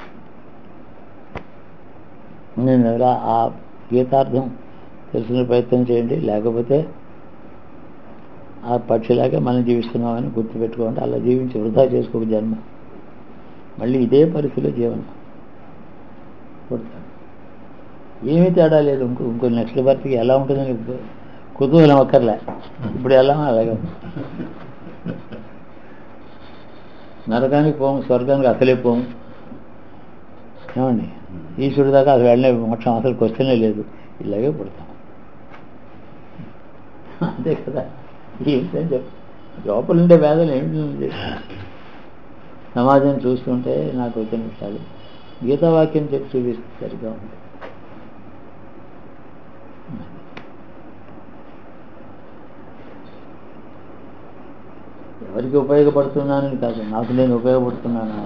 నేను ఇలా ఆ గీతార్థం తెలుసుకునే ప్రయత్నం చేయండి లేకపోతే ఆ పక్షిలాగే మనం జీవిస్తున్నామని గుర్తుపెట్టుకోండి అలా జీవించి వృధా చేసుకోక జన్మ మళ్ళీ ఇదే పరిస్థితిలో జీవనం పుడతాడు ఏమీ తేడా లేదు ఇంకో ఇంకో నెక్స్ట్ బర్త్కి ఎలా ఉంటుందని కు- కుతూహలం అక్కర్లే ఇప్పుడు ఎలా అలాగే ఉంది. నరకానికి పోము స్వర్గానికి అసలే పోము ఏమండి ఈశ్వరుడు దాకా అసలు వెళ్ళే మోక్షం అసలు క్వశ్చనే లేదు ఇలాగే పుడతాం అంతే కదా ఏంటని చెప్పు లోపల ఉండే వేదన ఏమిటి సమాజం చూస్తుంటే నాకు వచ్చిన విషయాలు గీతావాక్యం చెప్పి చూపిస్తే సరిగా ఉంది ఎవరికి ఉపయోగపడుతున్నానని కాదు నాకు నేను ఉపయోగపడుతున్నానా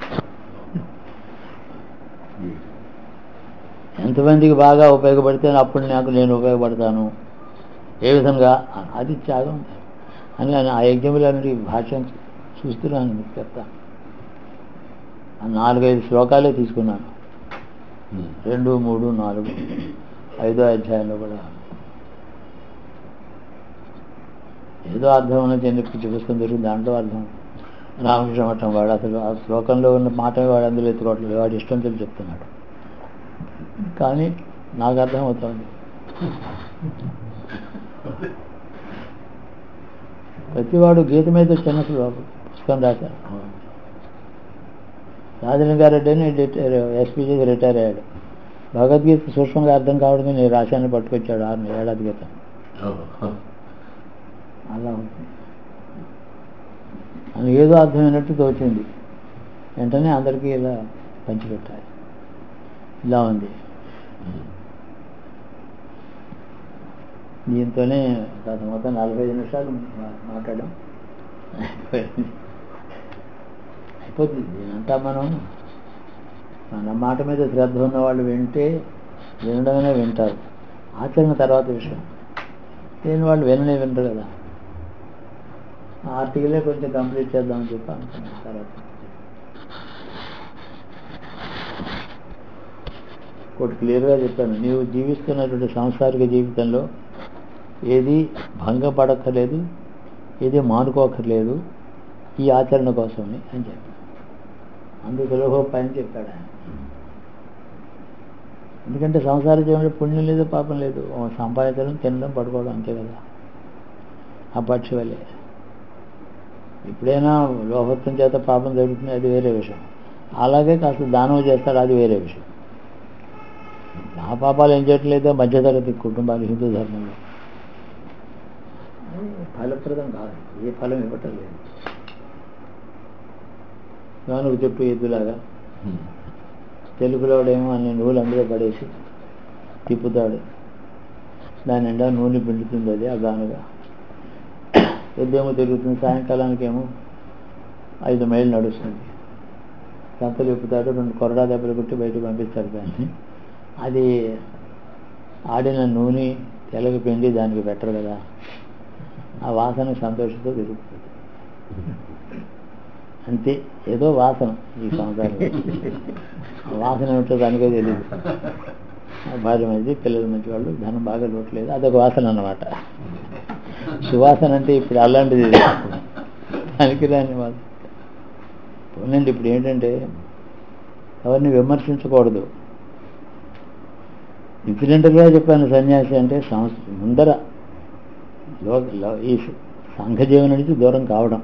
ఎంతమందికి బాగా ఉపయోగపడితే అప్పుడు నాకు నేను ఉపయోగపడతాను ఏ విధంగా అది త్యాగం అని నేను ఆ యజ్ఞములన్నిటి భాష్యం చూస్తున్నాను మీకు చెప్తాను ఆ నాలుగైదు శ్లోకాలే తీసుకున్నాను రెండు మూడు నాలుగు ఐదో అధ్యాయంలో కూడా ఏదో అర్థం ఉన్నది చెప్పి చూపిస్తుంది దొరికి దాంట్లో అర్థం రామకృష్ణ మఠం వాడు అసలు ఆ శ్లోకంలో ఉన్న మాటమే వాడు అందులో ఎత్తుకోవట్లేదు వాడు ఇష్టం తెలిసి చెప్తున్నాడు కానీ నాకు అర్థం అవుతుంది ప్రతివాడు గీత మీద చిన్న శ్లోకం పుస్తకం రాశారు రాజలింగారెడ్డి అని ఎస్పీజీకి రిటైర్ అయ్యాడు భగవద్గీత సూక్ష్మంగా అర్థం కావడానికి నేను రాశాన్ని పట్టుకొచ్చాడు ఆరు ఏడాది క్రితం అలా ఉంటుంది అని ఏదో అర్థమైనట్టు తోచింది వెంటనే అందరికీ ఇలా పంచిపెట్టాలి ఇలా ఉంది దీంతోనే గత మొత్తం నలభై ఐదు నిమిషాలు మా- మాట్లాడాం అయిపోతుంది దీనంతా మనం మన మాట మీద శ్రద్ధ ఉన్న వాళ్ళు వింటే వినడమే వింటారు ఆచరణ తర్వాత విషయం లేని వాళ్ళు విననే వినరు కదా ఆ ఆర్టికలే కొంచెం కంప్లీట్ చేద్దామని చెప్పి అనుకున్నాను తర్వాత ఒకటి క్లియర్గా చెప్పాను నీవు జీవిస్తున్నటువంటి సాంసారిక జీవితంలో ఏది భంగపడక్కర్లేదు ఏది మానుకోకర్లేదు ఈ ఆచరణ కోసమని అని చెప్పాను అందుకు సులభోపాయం చెప్పాడు ఆయన ఎందుకంటే సంసార జీవనంలో పుణ్యం లేదు పాపం లేదు ఓ సంపాదించడం తినడం పడుకోవడం అంతే కదా ఆ పక్షి వల్లే ఎప్పుడైనా లోభత్వం చేత పాపం జరుగుతుంది అది వేరే విషయం అలాగే కాస్త దానం చేస్తాడు అది వేరే విషయం ఆ పాపాలు ఏం చేయట్లేదు మధ్యతరగతి కుటుంబాలు హిందూ ధర్మంలో అది ఫలప్రదం కాదు ఏ ఫలం ఇవ్వటం లేదు గానుకు చెప్పు ఎద్దులాగా తెలుగులోడేమో అన్ని నూనె అందులో పడేసి తిప్పుతాడు దాని నిండా నూనె పిండుతుంది అది ఆ గానుగా ఎద్దేమో తిరుగుతుంది సాయంకాలానికి ఏమో ఐదు మైళ్ళు నడుస్తుంది సంతలు విప్పుతాడు రెండు కొరడా దెబ్బలు కొట్టి బయటకు పంపిస్తాడు దాన్ని అది ఆడిన నూనె తెలగ పిండి దానికి పెట్టరు కదా ఆ వాసన సంతోషంతో తిరుగుతుంది అంతే ఏదో వాసన ఈ సంసారం ఆ వాసన ఏమిటో దానికే తెలియదు ఆ భార్య మంచి పిల్లలు మంచి వాళ్ళు ధనం బాగా లోట్లేదు అదొక వాసన అన్నమాట సువాసన అంటే ఇప్పుడు అలాంటిది దానికి రాని వాసన పోనండి ఇప్పుడు ఏంటంటే ఎవరిని విమర్శించకూడదు ఇన్సిడెంటల్గా చెప్పాను సన్యాసి అంటే సంస్థ ముందర లో లో- ఈ సంఘ జీవనం నుంచి దూరం కావడం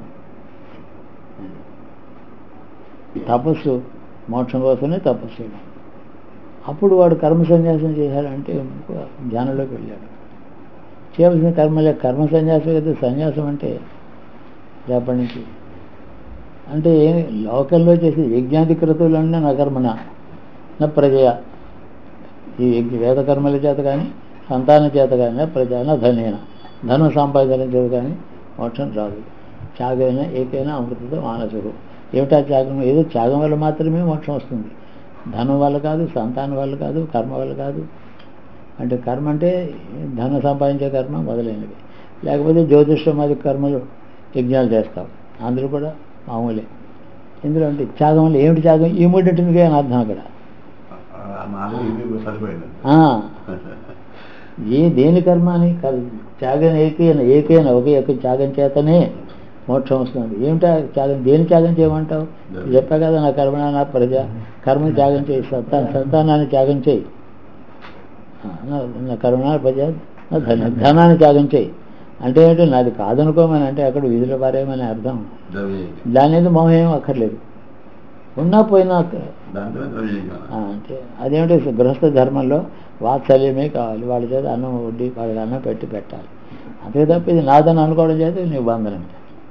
తపస్సు మోక్షం కోసమే తపస్సు చేయడం అప్పుడు వాడు కర్మ సన్యాసం చేశాడంటే ధ్యానంలోకి వెళ్ళాడు చేయవలసిన కర్మలే కర్మ సన్యాసం కదా సన్యాసం అంటే రేపటి నుంచి అంటే ఏమి లోకల్లో చేసే యజ్ఞాది క్రతువులన్నీ నా కర్మన నా ప్రజయ ఈ యజ్ఞ వేద కర్మల చేత కానీ సంతాన చేత కానీ నా ప్రజ నా ధనేన ధనం సంపాదించడం చేత కానీ మోక్షం రాదు త్యాగైన ఏకైనా అమృతతో మానసుడు ఏమిటా త్యాగం ఏదో త్యాగం వల్ల మాత్రమే మోక్షం వస్తుంది ధనం వల్ల కాదు సంతానం వల్ల కాదు కర్మ వల్ల కాదు అంటే కర్మ అంటే ధనం సంపాదించే కర్మ మొదలైనవి లేకపోతే జ్యోతిష్యమాది కర్మలు యజ్ఞాలు చేస్తాం అందరూ కూడా మామూలే ఇందులో అంటే త్యాగం వల్ల ఏమిటి త్యాగం ఈ మూడింటికి అని అర్థం అక్కడ నాలుగు ఇవి సరిపోయింది ఆ, ఏ దేని కర్మ అని కాదు త్యాగం ఏకైన ఏకైన ఒకే యొక్క త్యాగం చేతనే మోక్షం వస్తుంది ఏమిటా త్యాగం దేని త్యాగం చేయమంటావు చెప్పా కదా నా కర్మ నా ప్రజ కర్మ త్యాగం చేయి సంతాన సంతానాన్ని త్యాగం చేయి ఆ, నా- నా కర్మ నా ప్రజ నా ధన ధనాన్ని త్యాగం చేయి అంటే ఏంటి నాది కాదనుకోమని అంటే అక్కడ విధుల పారేయమని అర్థం ద్రవ్య దాని మీద మొహం ఏం అక్కర్లేదు ఉన్నా పోయినా అక్క- దాంట్లో ద్రవ్య ఆ, అంటే అదేమిటి గృహస్థ ధర్మంలో వాత్సల్యమే కావాలి వాళ్ళ చేత అన్నం వడ్డీ వాళ్ళకి అన్నం పెట్టి పెట్టాలి అంతే తప్ప ఇది నాదని అనుకోవడం చేత నీ బంధనమే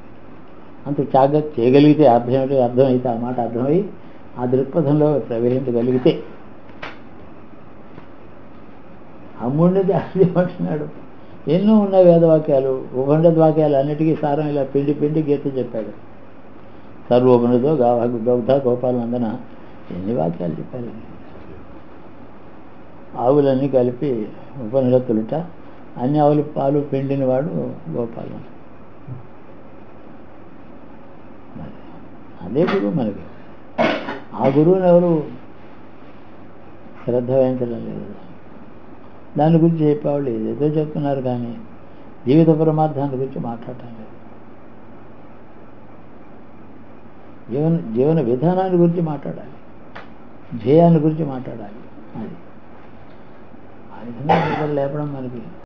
అంత త్యాగం చేయగలిగితే అర్థం ఏమిటో అర్థమైతే ఆ మాట అర్థమై ఆ దృక్పథంలో ప్రవేశించగలిగితే అమ్ముడిని దాచిమంటున్నాడు ఎన్నో ఉన్నాయి వేదవాక్యాలు ఉపనిషత్ వాక్యాలు అన్నిటికీ సారం ఇలా పిండి పిండి గీత చెప్పాడు సర్వోపనితో గావ గౌత గోపాలందన ఎన్ని వాక్యాలు చెప్పారు ఆవులన్నీ కలిపి ఉపనిషత్తులుట అన్ని ఆవులు పాలు పిండిన వాడు గోపాలం మరి అదే గురువు మనకి ఆ గురువుని ఎవరు శ్రద్ధ వహించడం లేదు దాని గురించి చెప్పేవాళ్ళు ఏదేదో చెప్తున్నారు కానీ జీవిత పరమార్థాన్ని గురించి మాట్లాడటం లేదు జీవన జీవన విధానాన్ని గురించి మాట్లాడాలి ధ్యేయాన్ని గురించి మాట్లాడాలి అది ఆ విధంగా నిద్ర లేపడం మనకి